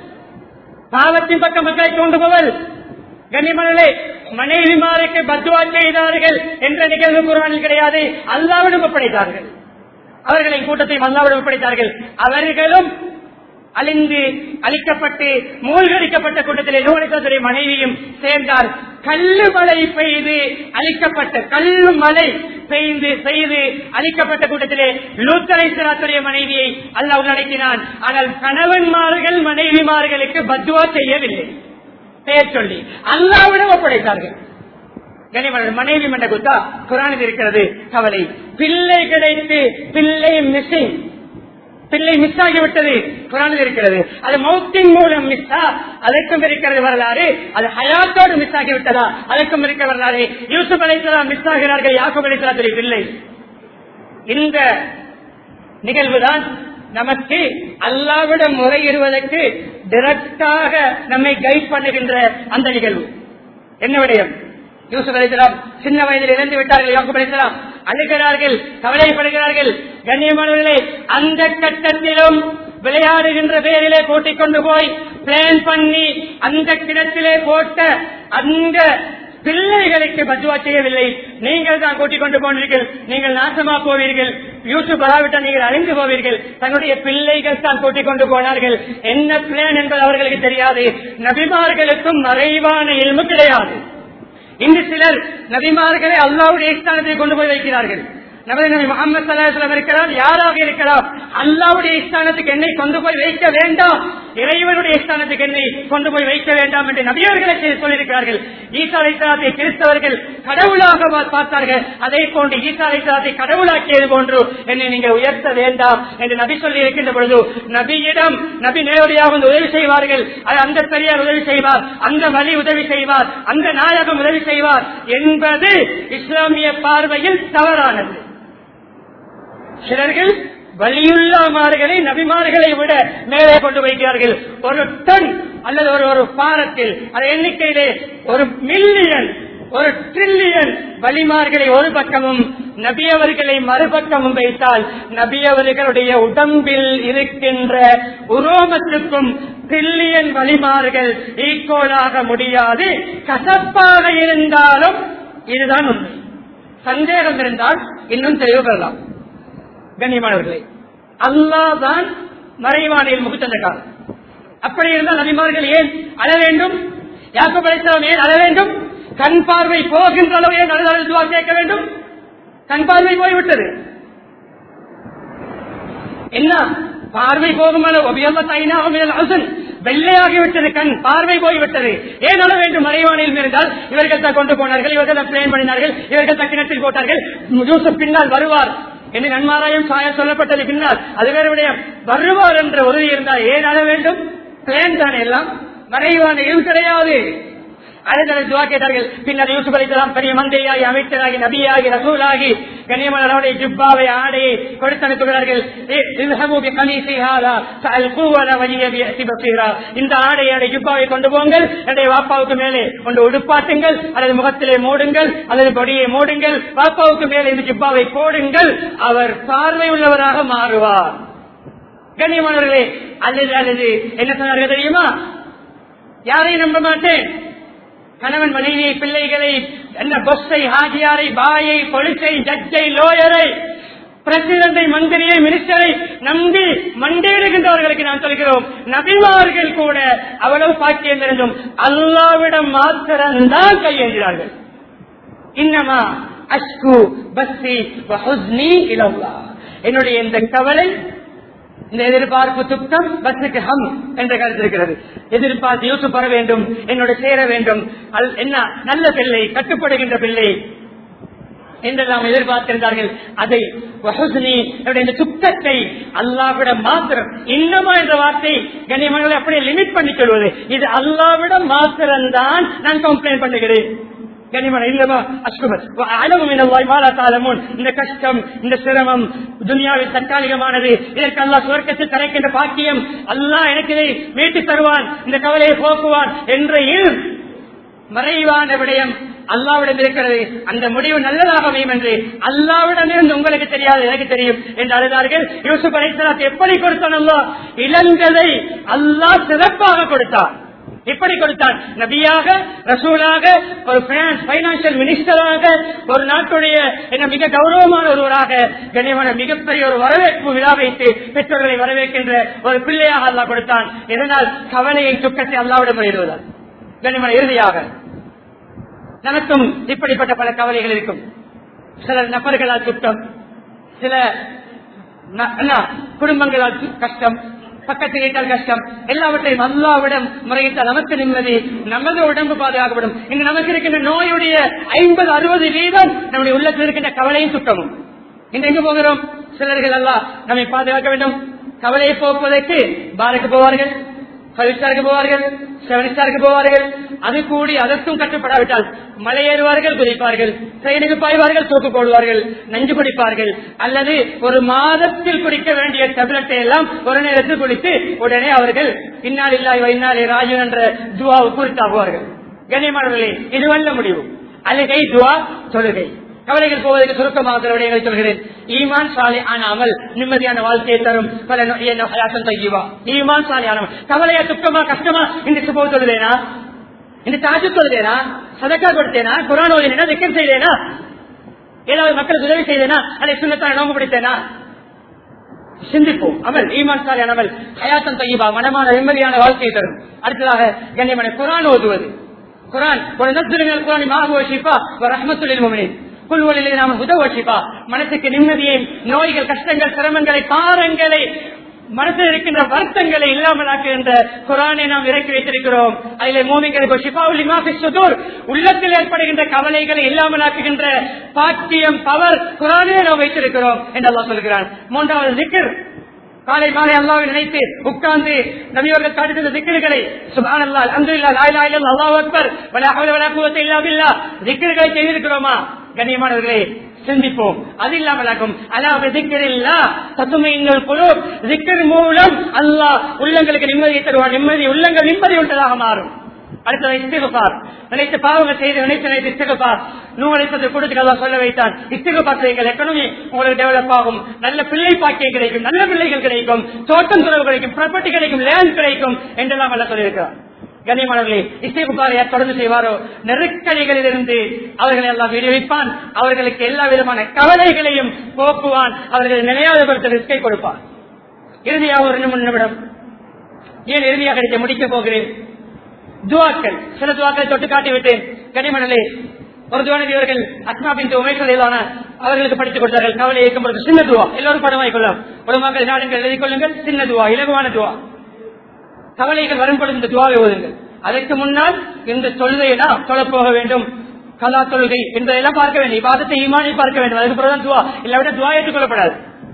பாவத்தின் பக்கம் மக்களை தூண்டுபவள் கண்ணிமணலே மனைவிமாருக்கு பத்துவா செய்தார்கள் என்ற நிகழ்வு குரானில் கிடையாது அல்லாவிடம் ஒப்படைத்தார்கள் அவர்களை கூட்டத்தையும் அல்லாவிடம் ஒப்படைத்தார்கள் அவர்களும் அழிந்து அழிக்கப்பட்டு மூழ்கடிக்கப்பட்ட கூட்டத்திலே நூலகத்துடைய மனைவியும் சேர்ந்தார் கல்லு மழை பெய்து அழிக்கப்பட்ட கல்லு மழை பெய்து செய்து அழிக்கப்பட்ட கூட்டத்திலே லூத்தரைசராத்துடைய மனைவியை அல்லாஹ் உள்ளடக்கினான் ஆனால் கணவன்மார்கள் மனைவிமார்களுக்கு பத்துவா செய்யவில்லை பெயர் சொல்லி அல்லாவிடம் ஒப்படைத்தார்கள் கனிமலர் மனைவி மண்ட குத்தா குரானில் இருக்கிறது கவலை பிள்ளை கிடைத்து பிள்ளை மிஸ்ஸிங் பிள்ளை மிஸ் ஆகிவிட்டது குரானில் இருக்கிறது அது மௌத்தின் மூலம் மிஸ்ஸா அதற்கும் இருக்கிறது வரலாறு அது ஹயாத்தோடு மிஸ் ஆகிவிட்டதா அதற்கும் இருக்க வரலாறு யூசுப் அலைத்தலாம் மிஸ் ஆகிறார்கள் யாக்கும் அலைத்தலாத்துடைய பிள்ளை இந்த நிகழ்வுதான் நமக்கு அல்லாவிடம் முறையிடுவதற்கு டிரெக்டாக நம்மை கைட் பண்ணுகின்ற அந்த நிகழ்வு என்ன விடயம் யூசுப் அலிசலாம் சின்ன வயதில் இறந்து விட்டார்கள் யாக்குப் அலிசலாம் அழுகிறார்கள் கவலைப்படுகிறார்கள் கண்ணியமானவர்களே அந்த கட்டத்திலும் விளையாடுகின்ற பேரிலே கூட்டிக் கொண்டு போய் பிளான் பண்ணி அந்த கிணத்திலே போட்ட அந்த பிள்ளைகளுக்கு பத்துவா செய்யவில்லை நீங்கள் தான் கூட்டிக் கொண்டு போனீர்கள் நீங்கள் நாசமா போவீர்கள் யூசுப் வராவிட்டால் நீங்கள் அழிந்து போவீர்கள் தன்னுடைய பிள்ளைகள் தான் கூட்டிக் கொண்டு போனார்கள் என்ன பிளான் என்பது அவர்களுக்கு தெரியாது நபிமார்களுக்கும் மறைவான இல்மு கிடையாது இன்று சிலர் நபிமார்களை அல்லாவுடைய ஸ்தானத்தை கொண்டு போய் வைக்கிறார்கள் நபி நபி முகமது சலாஹம் இருக்கிறார் யாராக இருக்கலாம் அல்லாவுடைய ஸ்தானத்துக்கு என்னை கொண்டு போய் வைக்க வேண்டாம் இறைவனுடைய ஸ்தானத்துக்கு என்னை கொண்டு போய் வைக்க வேண்டாம் என்று நபியர்களை சொல்லியிருக்கிறார்கள் ஈசா அலைத்தலாத்தை கிறிஸ்தவர்கள் கடவுளாக பார்த்தார்கள் அதே போன்று ஈசா அலைத்தலாத்தை கடவுளாக்கியது போன்று என்னை நீங்கள் உயர்த்த வேண்டாம் என்று நபி சொல்லி இருக்கின்ற பொழுது நபியிடம் நபி நேரடியாக வந்து உதவி செய்வார்கள் அது அந்த பெரியார் உதவி செய்வார் அந்த வழி உதவி செய்வார் அந்த நாயகம் உதவி செய்வார் என்பது இஸ்லாமிய பார்வையில் தவறானது சிலர்கள் வலியுள்ளாமார்களை நபிமார்களை விட மேலே கொண்டு வைக்கிறார்கள் ஒரு டன் அல்லது ஒரு ஒரு பாரத்தில் அந்த எண்ணிக்கையிலே ஒரு மில்லியன் ஒரு டிரில்லியன் வலிமார்களை ஒரு பக்கமும் நபியவர்களை மறுபக்கமும் வைத்தால் நபியவர்களுடைய உடம்பில் இருக்கின்ற உரோமத்துக்கும் டிரில்லியன் வலிமார்கள் ஈக்குவலாக முடியாது கசப்பாக இருந்தாலும் இதுதான் உண்மை சந்தேகம் இருந்தால் இன்னும் தெளிவு பெறலாம் கண்ணியமானவர்களே அல்லாதான் மறைவானையில் முகுத்தந்தக்கார் அப்படி இருந்தால் நபிமார்கள் ஏன் அழ வேண்டும் யாக்கப் அலைசலாம் ஏன் அழ வேண்டும் கண் பார்வை போகின்ற அளவு ஏன் அழுதழுதுவா கேட்க வேண்டும் கண் பார்வை போய்விட்டது என்ன பார்வை போகும் அளவு வெள்ளையாகிவிட்டது கண் பார்வை போய்விட்டது ஏன் அழ வேண்டும் மறைவானில் இருந்தால் இவர்கள் தான் கொண்டு போனார்கள் இவர்கள் தான் பிளேன் பண்ணினார்கள் இவர்கள் தான் கிணற்றில் போட்டார்கள் யூசுப் பின்னால் வருவார் என்று நன்மாராயம் சாய சொல்லப்பட்டது பின்னால் அது வேறு விடயம் வருவார் என்ற உறுதி இருந்தால் ஏன் அழ வேண்டும் பிளேன் தானே எல்லாம் மறைவான எதுவும் கிடையாது அழுதலை துவா கேட்டார்கள் பின்னர் யூசுப் அலிசலாம் பெரிய மந்தையாகி அமைச்சராகி நபியாகி ரசூலாகி கண்ணியமலருடைய ஜிப்பாவை ஆடையை கொடுத்து அனுப்புகிறார்கள் இந்த ஆடையை ஜிப்பாவை கொண்டு போங்கள் என்னுடைய வாப்பாவுக்கு மேலே கொண்டு உடுப்பாட்டுங்கள் அல்லது முகத்திலே மூடுங்கள் அல்லது பொடியை மூடுங்கள் வாப்பாவுக்கு மேலே இந்த ஜிப்பாவை போடுங்கள் அவர் பார்வை உள்ளவராக மாறுவார் கண்ணியமானவர்களே அல்லது அல்லது என்ன சொன்னார்கள் தெரியுமா யாரையும் நம்ப மாட்டேன் கணவன் மனைவியை பிள்ளைகளை என்ன பொஸ்ஸை ஹாஜியாரை பாயை பொலிசை ஜட்ஜை லோயரை பிரசிடண்டை மந்திரியை மினிஸ்டரை நம்பி மண்டியிடுகின்றவர்களுக்கு நான் சொல்கிறோம் நபிமார்கள் கூட அவ்வளவு பாக்கியம் இருந்தும் அல்லாவிடம் மாத்திரம்தான் கையேந்தினார்கள் இன்னமா அஷ்கு பஸ்தி வஹுஸ்னி இலல்லா என்னுடைய இந்த கவலை இந்த எதிர்பார்ப்பு துக்கம் பஸ்ஸுக்கு ஹம் என்ற கருத்து இருக்கிறது எதிர்பார்த்து யூசுப் வர வேண்டும் என்னோட சேர வேண்டும் அல்- என்ன நல்ல பிள்ளை கட்டுப்படுகின்ற பிள்ளை என்றெல்லாம் எதிர்பார்த்திருந்தார்கள் அதை வஹுஸ்னி என்னுடைய இந்த துக்கத்தை அல்லாவிடம் மாத்திரம் இன்னமா என்ற வார்த்தை கண்ணியமங்களை அப்படியே லிமிட் பண்ணி சொல்வது இது அல்லாவிடம் மாத்திரம்தான் நான் கம்ப்ளைண்ட் பண்ணுகிறேன் கனிமன இல்லவா அஸ்குமர் அளவும் தாளமுன் இந்த கஷ்டம் இந்த சிரமம் துனியாவில் தற்காலிகமானது இதற்கு அல்லா சுவர்க்கத்தில் கிடைக்கின்ற பாக்கியம் அல்லாஹ் எனக்கு இதை மீட்டு தருவான் இந்த கவலையை போக்குவான் என்ற இல் மறைவான விடயம் அல்லாவிடம் இருக்கிறது அந்த முடிவு நல்லதாக அமையும் என்று அல்லாவிடம் இருந்து உங்களுக்கு தெரியாது எனக்கு தெரியும் என்று அழுதார்கள் யூசுப் அலைத்தலாத் எப்படி கொடுத்தான் அல்லா இளங்கதை அல்லாஹ் சிறப்பாக கொடுத்தான் எப்படி கொடுத்தான் நபியாக ரசூலாக ஒரு பைனான்சியல் மினிஸ்டராக ஒரு நாட்டுடைய என்ன மிக கௌரவமான ஒருவராக கண்ணியமான மிகப்பெரிய ஒரு வரவேற்பு விழா வைத்து பெற்றோர்களை வரவேற்கின்ற ஒரு பிள்ளையாக அல்லாஹ் கொடுத்தான் இதனால் கவலையை துக்கத்தை அல்லாவிடம் எழுதுவதால் கண்ணியமான இறுதியாக நமக்கும் இப்படிப்பட்ட பல கவலைகள் இருக்கும் சில நபர்களால் துக்கம் சில ந- என்ன, குடும்பங்களால் து- கஷ்டம் பக்கத்து வீட்டால் கஷ்டம் எல்லாவற்றையும் அல்லாவிடம் முறையிட்டால் நமக்கு நிம்மதி நமது உடம்பு பாதுகாக்கப்படும் இங்கு நமக்கு இருக்கின்ற நோயுடைய ஐம்பது அறுபது வீதம் நம்முடைய உள்ளத்தில் இருக்கின்ற கவலையும் சுத்தமும் இன்று எங்கு போகிறோம் சிலர்கள் எல்லாம் நம்மை பாதுகாக்க வேண்டும் கவலையை போக்குவதற்கு பாருக்கு போவார்கள் ஃபைவ் ஸ்டாருக்கு போவார்கள் செவன் ஸ்டாருக்கு போவார்கள் அது கூடி அதற்கும் கட்டுப்படாவிட்டால் மலையேறுவார்கள் குதிப்பார்கள் ட்ரெயினுக்கு பாய்வார்கள் தூக்கு போடுவார்கள் நஞ்சு குடிப்பார்கள் அல்லது ஒரு மாதத்தில் குடிக்க வேண்டிய டெப்லெட்டை எல்லாம் ஒரு நேரத்தில் குடித்து உடனே அவர்கள் இன்னால் இல்லாய் வைநாளே ராஜு என்ற துவாவு குறித்தாகுவார்கள் கண்ணியமானவர்களே இது வல்ல முடிவு அழுகை துவா தொழுகை கவலைகள் போவதற்கு சுருக்கமாக சில விடயங்களை சொல்கிறேன் ஈமான் சாலை ஆனாமல் நிம்மதியான வாழ்க்கையை தரும் பல நோ- என்ன ஹயாத்தம் தையுவா ஈமான் சாலை ஆனாமல் கவலையா துக்கமா கஷ்டமா இந்த சுபம் சொல்லுதேனா இந்த தாஜு சொல்லுதேனா சதக்கா கொடுத்தேனா குரான் ஓதினேனா திக்கம் செய்தேனா ஏதாவது மக்களுக்கு உதவி செய்தேனா அதை சுண்ணத்தான நோம்பு பிடித்தேனா சிந்திப்போம் அமல் ஈமான் சாலை அமல் ஹயாத்தம் தையபா மனமான நிம்மதியான வாழ்க்கையை தரும் அடுத்ததாக கண்ணியமான குரான் ஓதுவது குரான் ஒரு நத்துலிங்கள் குரான் மாஹுவ ஷிஃபா வ ரஹ்மத்துலில் முஃமினீன் குல்வலிலே நாம உதவ ஷிஃபா மனசுக்கு நிம்மதியை நோய்கள் கஷ்டங்கள் சிரமங்களை பாரங்களை மனசில் இருக்கின்ற வருத்தங்களை இல்லாமல் ஆக்குகின்ற குரானை நாம் இறக்கி வைத்திருக்கிறோம் அதிலே மூமிங்களுக்கு ஷிஃபாவுல் இமாஃபி சுதூர் உள்ளத்தில் ஏற்படுகின்ற கவலைகளை இல்லாமல் ஆக்குகின்ற பாக்கியம் பவர் குரானே நாம் வைத்திருக்கிறோம் என்று அல்லாஹ் சொல்கிறான் மூன்றாவது திக்கர் காலை மாலை அல்லாவை நினைத்து உட்கார்ந்து நபியவர்கள் காட்டுகிற திக்கர்களை சுபான் அல்லா அல்ஹம்துலில்லாஹ் லா இலாஹா இல்லல்லாஹ் அல்லாஹு அக்பர் வலா ஹவ்ல வலா குவத்த இல்லா பில்லாஹ் திக்கர்களை செய்திருக்கிறோமா கண்ணியமானவர்களே சிந்திப்போம் அது இல்லாமலாகும் அல்லாஹ் திக்கரில்லா தத்துமைங்கள் குழு திக்கர் மூலம் அல்லாஹ் உள்ளங்களுக்கு நிம்மதியை தருவார் நிம்மதி உள்ளங்கள் நிம்மதி உள்ளதாக மாறும் அடுத்தது இஸ்திகபார் நினைத்த பாவங்கள் செய்து நினைத்து நினைத்து இஸ்திகபார் நூலைப்பதை கொடுத்து அல்லாஹ் சொல்ல வைத்தான் இஸ்திகபார் செய்யுங்கள் எக்கனமி உங்களுக்கு டெவலப் ஆகும் நல்ல பிள்ளை பாக்கியம் கிடைக்கும் நல்ல பிள்ளைகள் கிடைக்கும் தோட்டம் துறவு கிடைக்கும் ப்ராப்பர்ட்டி கிடைக்கும் லேண்ட் கிடைக்கும் என்றெல்லாம் அல்ல சொல்லியிருக்கிறார் கண்ணியமானவர்களே இசைப்புகாரை தொடர்ந்து செய்வாரோ நெருக்கடிகளில் இருந்து அவர்களை எல்லாம் விடுவிப்பான் அவர்களுக்கு எல்லா விதமான கவலைகளையும் போக்குவான் அவர்களை நிலையாதபடுத்த ரிஸ்கை கொடுப்பான் இறுதியாக ஒரு நிமிடம் நிமிடம் ஏன் இறுதியாக இதை முடிக்க போகிறேன் துவாக்கள் சில துவாக்களை தொட்டு காட்டி விட்டேன் கனிமணலே ஒரு துவானதி அவர்கள் அஸ்மா பின் உமேஸ்வரையிலான அவர்களுக்கு படித்துக் கொடுத்தார்கள் கவலை இயக்கும் பொழுது சின்ன துவா எல்லோரும் படமாய் கொள்ளலாம் உலகங்கள் நாடுங்கள் எழுதிக் கொள்ளுங்கள் சின்ன துவா இலகுவான துவா கவலைகள் வரும் பொழுது இந்த துவாவை ஓதுங்கள் அதற்கு முன்னால் இந்த தொழுகையினா தொழப் போக வேண்டும் கலா தொழுகை என்பதையெல்லாம் பார்க்க வேண்டும் இவ்வாதத்தை ஈமானை பார்க்க வேண்டும் அதுக்கு பிறகு துவா இல்லாவிட துவா ஏற்றுக்கொள்ளப்படாது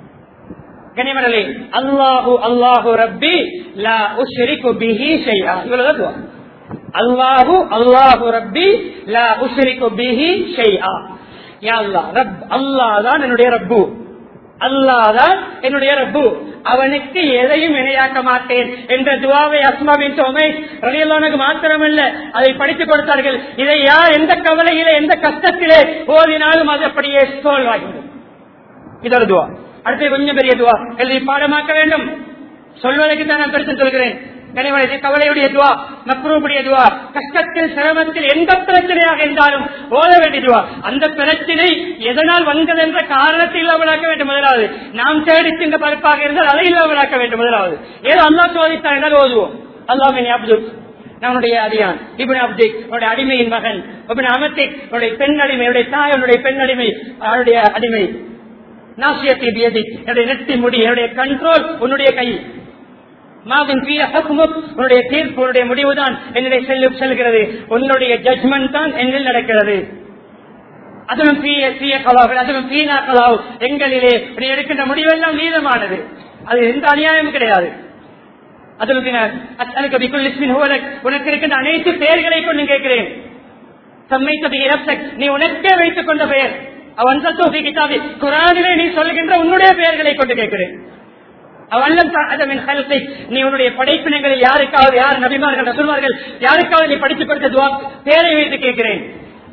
கனிமணலே அல்லாஹு அல்லாஹு ரப்பி லா உஷ்ரிகு பிஹி ஷைஆ இவ்வளவுதான் துவா அல்லாஹு அல்லாஹு ரப்பி லா உஷ்ரிகு பிஹி ஷைஆ யா அல்லாஹ் ரப் அல்லாஹ் தான் என்னுடைய ரப்பு அல்லாஹ் தான் என்னுடைய ரப்பு அவனுக்கு எதையும் இணையாக்க மாட்டேன் என்ற துவாவை அஸ்மாவின் சோமை ரவியல்லானுக்கு மாத்திரமல்ல அதை படித்துக் கொடுத்தார்கள் இதை யார் எந்த கவலையிலே எந்த கஷ்டத்திலே ஓதினாலும் அது அப்படியே சோல்வாகிவிடும் இதொரு துவா அடுத்து கொஞ்சம் பெரிய துவா எழுதி பாடமாக்க வேண்டும் சொல்வதற்கு தான் நான் பெருசு சொல்கிறேன் கனிவனை கவலையுடைய துவா மக்ரூபுடைய துவா கஷ்டத்தில் சிரமத்தில் எந்த பிரச்சனையாக இருந்தாலும் ஓத வேண்டிய துவா அந்த பிரச்சனை எதனால் வந்தது என்ற காரணத்தை இல்லாமலாக்க வேண்டும் முதலாவது நாம் தேடி தின்ற பருப்பாக இருந்தால் அதை இல்லாமலாக்க வேண்டும் முதலாவது ஏதோ அல்லா சோதித்தார் என்றால் ஓதுவோம் அல்லாமின் அப்துல் நம்முடைய அடியான் இபின் அப்திக் அவருடைய அடிமையின் மகன் இபின் அமத்திக் அவருடைய பெண் அடிமை அவருடைய தாய் அவருடைய பெண் அடிமை அவருடைய அடிமை நாசியத்தை பியதி என்னுடைய நெட்டி முடி என்னுடைய கண்ட்ரோல் உன்னுடைய கை மாவின் பீய ஹக்குமுக் உன்னுடைய தீர்ப்பு உன்னுடைய முடிவுதான் என்னுடைய செல்லும் செல்கிறது உன்னுடைய ஜட்மெண்ட் தான் என்னில் நடக்கிறது அதுவும் தீய தீய கலாவுகள் அதுவும் தீனா கலாவு எங்களிலே நீ எடுக்கின்ற முடிவெல்லாம் நீதமானது அது எந்த அநியாயமும் கிடையாது அதில் அத்தனுக்கு பிக்குள் இஸ்மின் ஹுவலக் உனக்கு இருக்கின்ற அனைத்து பெயர்களை கொண்டு கேட்கிறேன் சம்மைத்தது இரப்சக் நீ உனக்கே வைத்துக் கொண்ட பெயர் அவன் சத்தோசி கிதாபி குரானிலே நீ சொல்லுகின்ற உன்னுடைய பெயர்களை கொண்டு கேட்கிறேன் அவல்லம் அதமின் ஹல்கை நீ உன்னுடைய படைப்பினங்களில் யாருக்காவது யார் நபிமார்கள் ரசூல்மார்கள் யாருக்காவது நீ படித்து கொடுத்த துவா பேரை வைத்து கேட்கிறேன்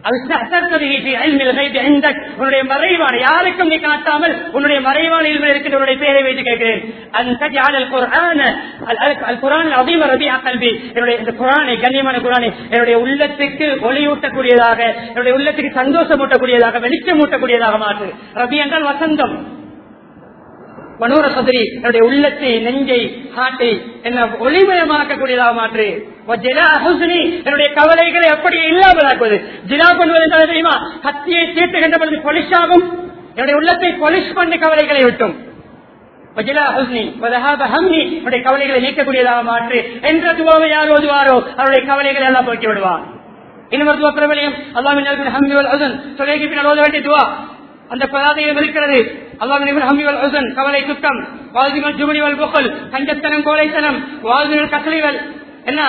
உன்னுடைய மறைவான யாருக்கும் நீ காட்டாமல் உன்னுடைய மறைவான இல்மில் இருக்கின்ற உன்னுடைய பெயரை வைத்து கேட்கிறேன் அந்த குரான் அதிக ரபி கல்வி என்னுடைய இந்த குரானை கண்ணியமான குரானை என்னுடைய உள்ளத்துக்கு ஒளியூட்டக்கூடியதாக என்னுடைய உள்ளத்துக்கு சந்தோஷமூட்டக்கூடியதாக வெளிச்சமூட்டக்கூடியதாக மாற்று ரபி என்றால் வசந்தம் மனோர சதுரி என்னுடைய உள்ளத்தை நெஞ்சை காட்டை என்ன ஒளிமயமாக்கக்கூடியதாக மாற்று என்னுடைய கவலைகளை எப்படி இல்லாமலாக்குவது ஜிலா பண்ணுவது என்றால் தெரியுமா கத்தியை தீட்டுகின்ற பொழுது பொலிஷாகும் என்னுடைய உள்ளத்தை பொலிஷ் பண்ணி கவலைகளை விட்டும் கவலைகளை நீக்கக்கூடியதாக மாற்று என்ற துவாவை யார் ஓதுவாரோ அவருடைய கவலைகளை எல்லாம் போக்கி விடுவார் இன்னும் துவா பிரபலியம் அல்லாமின் ஹம்மிவல் அசன் தொலைக்கு பின்னால் ஓத வேண்டிய துவா அந்த பதாதையும் இருக்கிறது அல்லாமின் ஹம்மிவல் அசன் கவலை சுத்தம் வாழ்விகள் ஜுமணிவல் புகழ் கஞ்சத்தனம் கோலைத்தனம் வாழ்விகள் கசலிகள் என்ன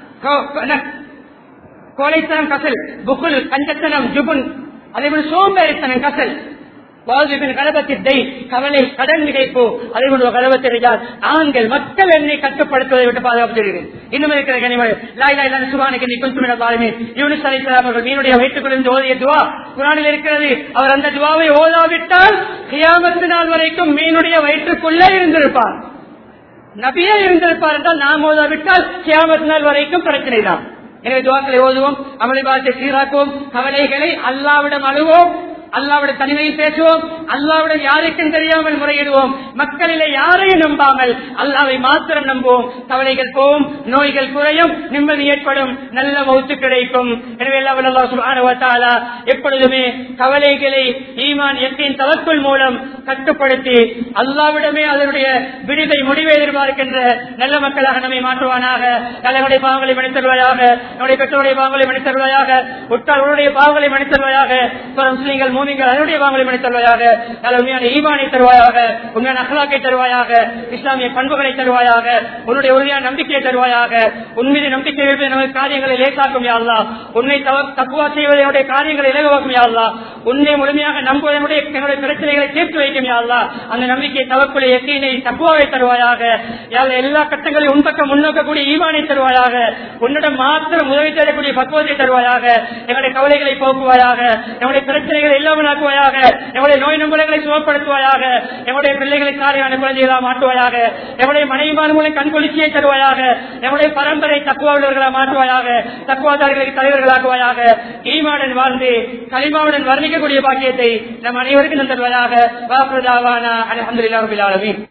கோலைத்தனம் கசல் புகுல் கஞ்சத்தனம் ஜுபுன் அதே போல சோம்பேறித்தனம் கசல் வாழ்வின் கலபத்தை கவலை கடன் மிகைப்பு அதே போன்ற கலபத்தை ஆண்கள் மக்கள் என்னை கட்டுப்படுத்துவதை விட்டு பாதுகாப்பு தெரிகிறேன் இன்னும் இருக்கிற கனிமொழி லாய் லாய் லாய் சுபானுக்கு நீ கொஞ்சம் பாருமே யூனிஸ் அலிஸ்லாம் அவர்கள் மீனுடைய வயிற்றுக்குள் ஓதிய துவா குரானில் இருக்கிறது அவர் அந்த துவாவை ஓதாவிட்டால் கியாமத்து நாள் வரைக்கும் மீனுடைய வயிற்றுக்குள்ளே இருந்திருப்பார் நபியே இருந்திருப்பார் என்றால் நாம் ஓதாவிட்டால் கியாமத்து நாள் வரைக்கும் பிரச்சனை தான் எனவே துவாக்களை ஓதுவோம் அமளிபாத்தை சீராக்குவோம் கவலைகளை அல்லாவிடம் அழுவோம் அல்லாவுடைய தனிமையில் பேசுவோம் அல்லாவுடைய யாருக்கும் தெரியாமல் முறையிடுவோம் மக்களிலே யாரையும் நம்பாமல் அல்லாவை மாத்திரம் நம்புவோம் கவலைகள் போகும் நோய்கள் குறையும் நிம்மதி ஏற்படும் நல்ல மௌத்து கிடைக்கும் எனவே அல்லா எப்பொழுதுமே கவலைகளை ஈமான் எத்தின் தவக்குள் மூலம் கட்டுப்படுத்தி அல்லாவிடமே அதனுடைய விடுதை முடிவை எதிர்பார்க்கின்ற நல்ல மக்களாக நம்மை மாற்றுவானாக தலைவருடைய பாவங்களை மன்னித்தருவாயாக நம்முடைய பெற்றோருடைய பாவங்களை மன்னித்தருவாயாக உற்றார்களுடைய பாவங்களை மன்னித்தருவாயாக முஸ்லீம்கள் மூமிங்கள் அதனுடைய பாவங்களை மன்னித்தருவாயாக உண்மையான ஈமானை தருவாயாக உண்மையான அகலாக்கை தருவாயாக இஸ்லாமிய பண்புகளை தருவாயாக உன்னுடைய உறுதியான நம்பிக்கையை தருவாயாக உன்மீது நம்பிக்கை வைப்பது நமது காரியங்களை லேசாக்கும் யாழ்லா உன்னை தப்புவா செய்வதனுடைய காரியங்களை இலகுவாக்கும் யாழ்லா உன்னை முழுமையாக நம்புவதனுடைய என்னுடைய பிரச்சனைகளை தீர்த்து வைக்கும் யாழ்லா அந்த நம்பிக்கை தவக்குள்ள எத்தீனை தப்புவாவை தருவாயாக யாழ் எல்லா கட்டங்களையும் உன்பக்கம் முன்னோக்கக்கூடிய ஈமானை தருவாயாக உன்னிடம் மாத்திரம் உதவி தரக்கூடிய பக்குவத்தை தருவாயாக எங்களுடைய கவலைகளை போக்குவாயாக நம்முடைய பிரச்சனைகளை இல்லாமலாக்குவாயாக நம்முடைய நோய் நம்பளங்களை சுகப்படுத்துவாயாக நம்முடைய பிள்ளைகளை காரியான குழந்தைகளா மாற்றுவாயாக நம்முடைய மனைவிமான் மூலம் கண்கொளிச்சியை தருவாயாக நம்முடைய பரம்பரை தக்குவாளர்களா மாற்றுவாயாக தக்குவாதாரர்களை தலைவர்களாக்குவாயாக ஈமாவுடன் வாழ்ந்து களிமாவுடன் வர்ணிக்கக்கூடிய பாக்கியத்தை நம் அனைவருக்கும் தருவாயாக வாக்குதாவான அலமதுல்லாஹின்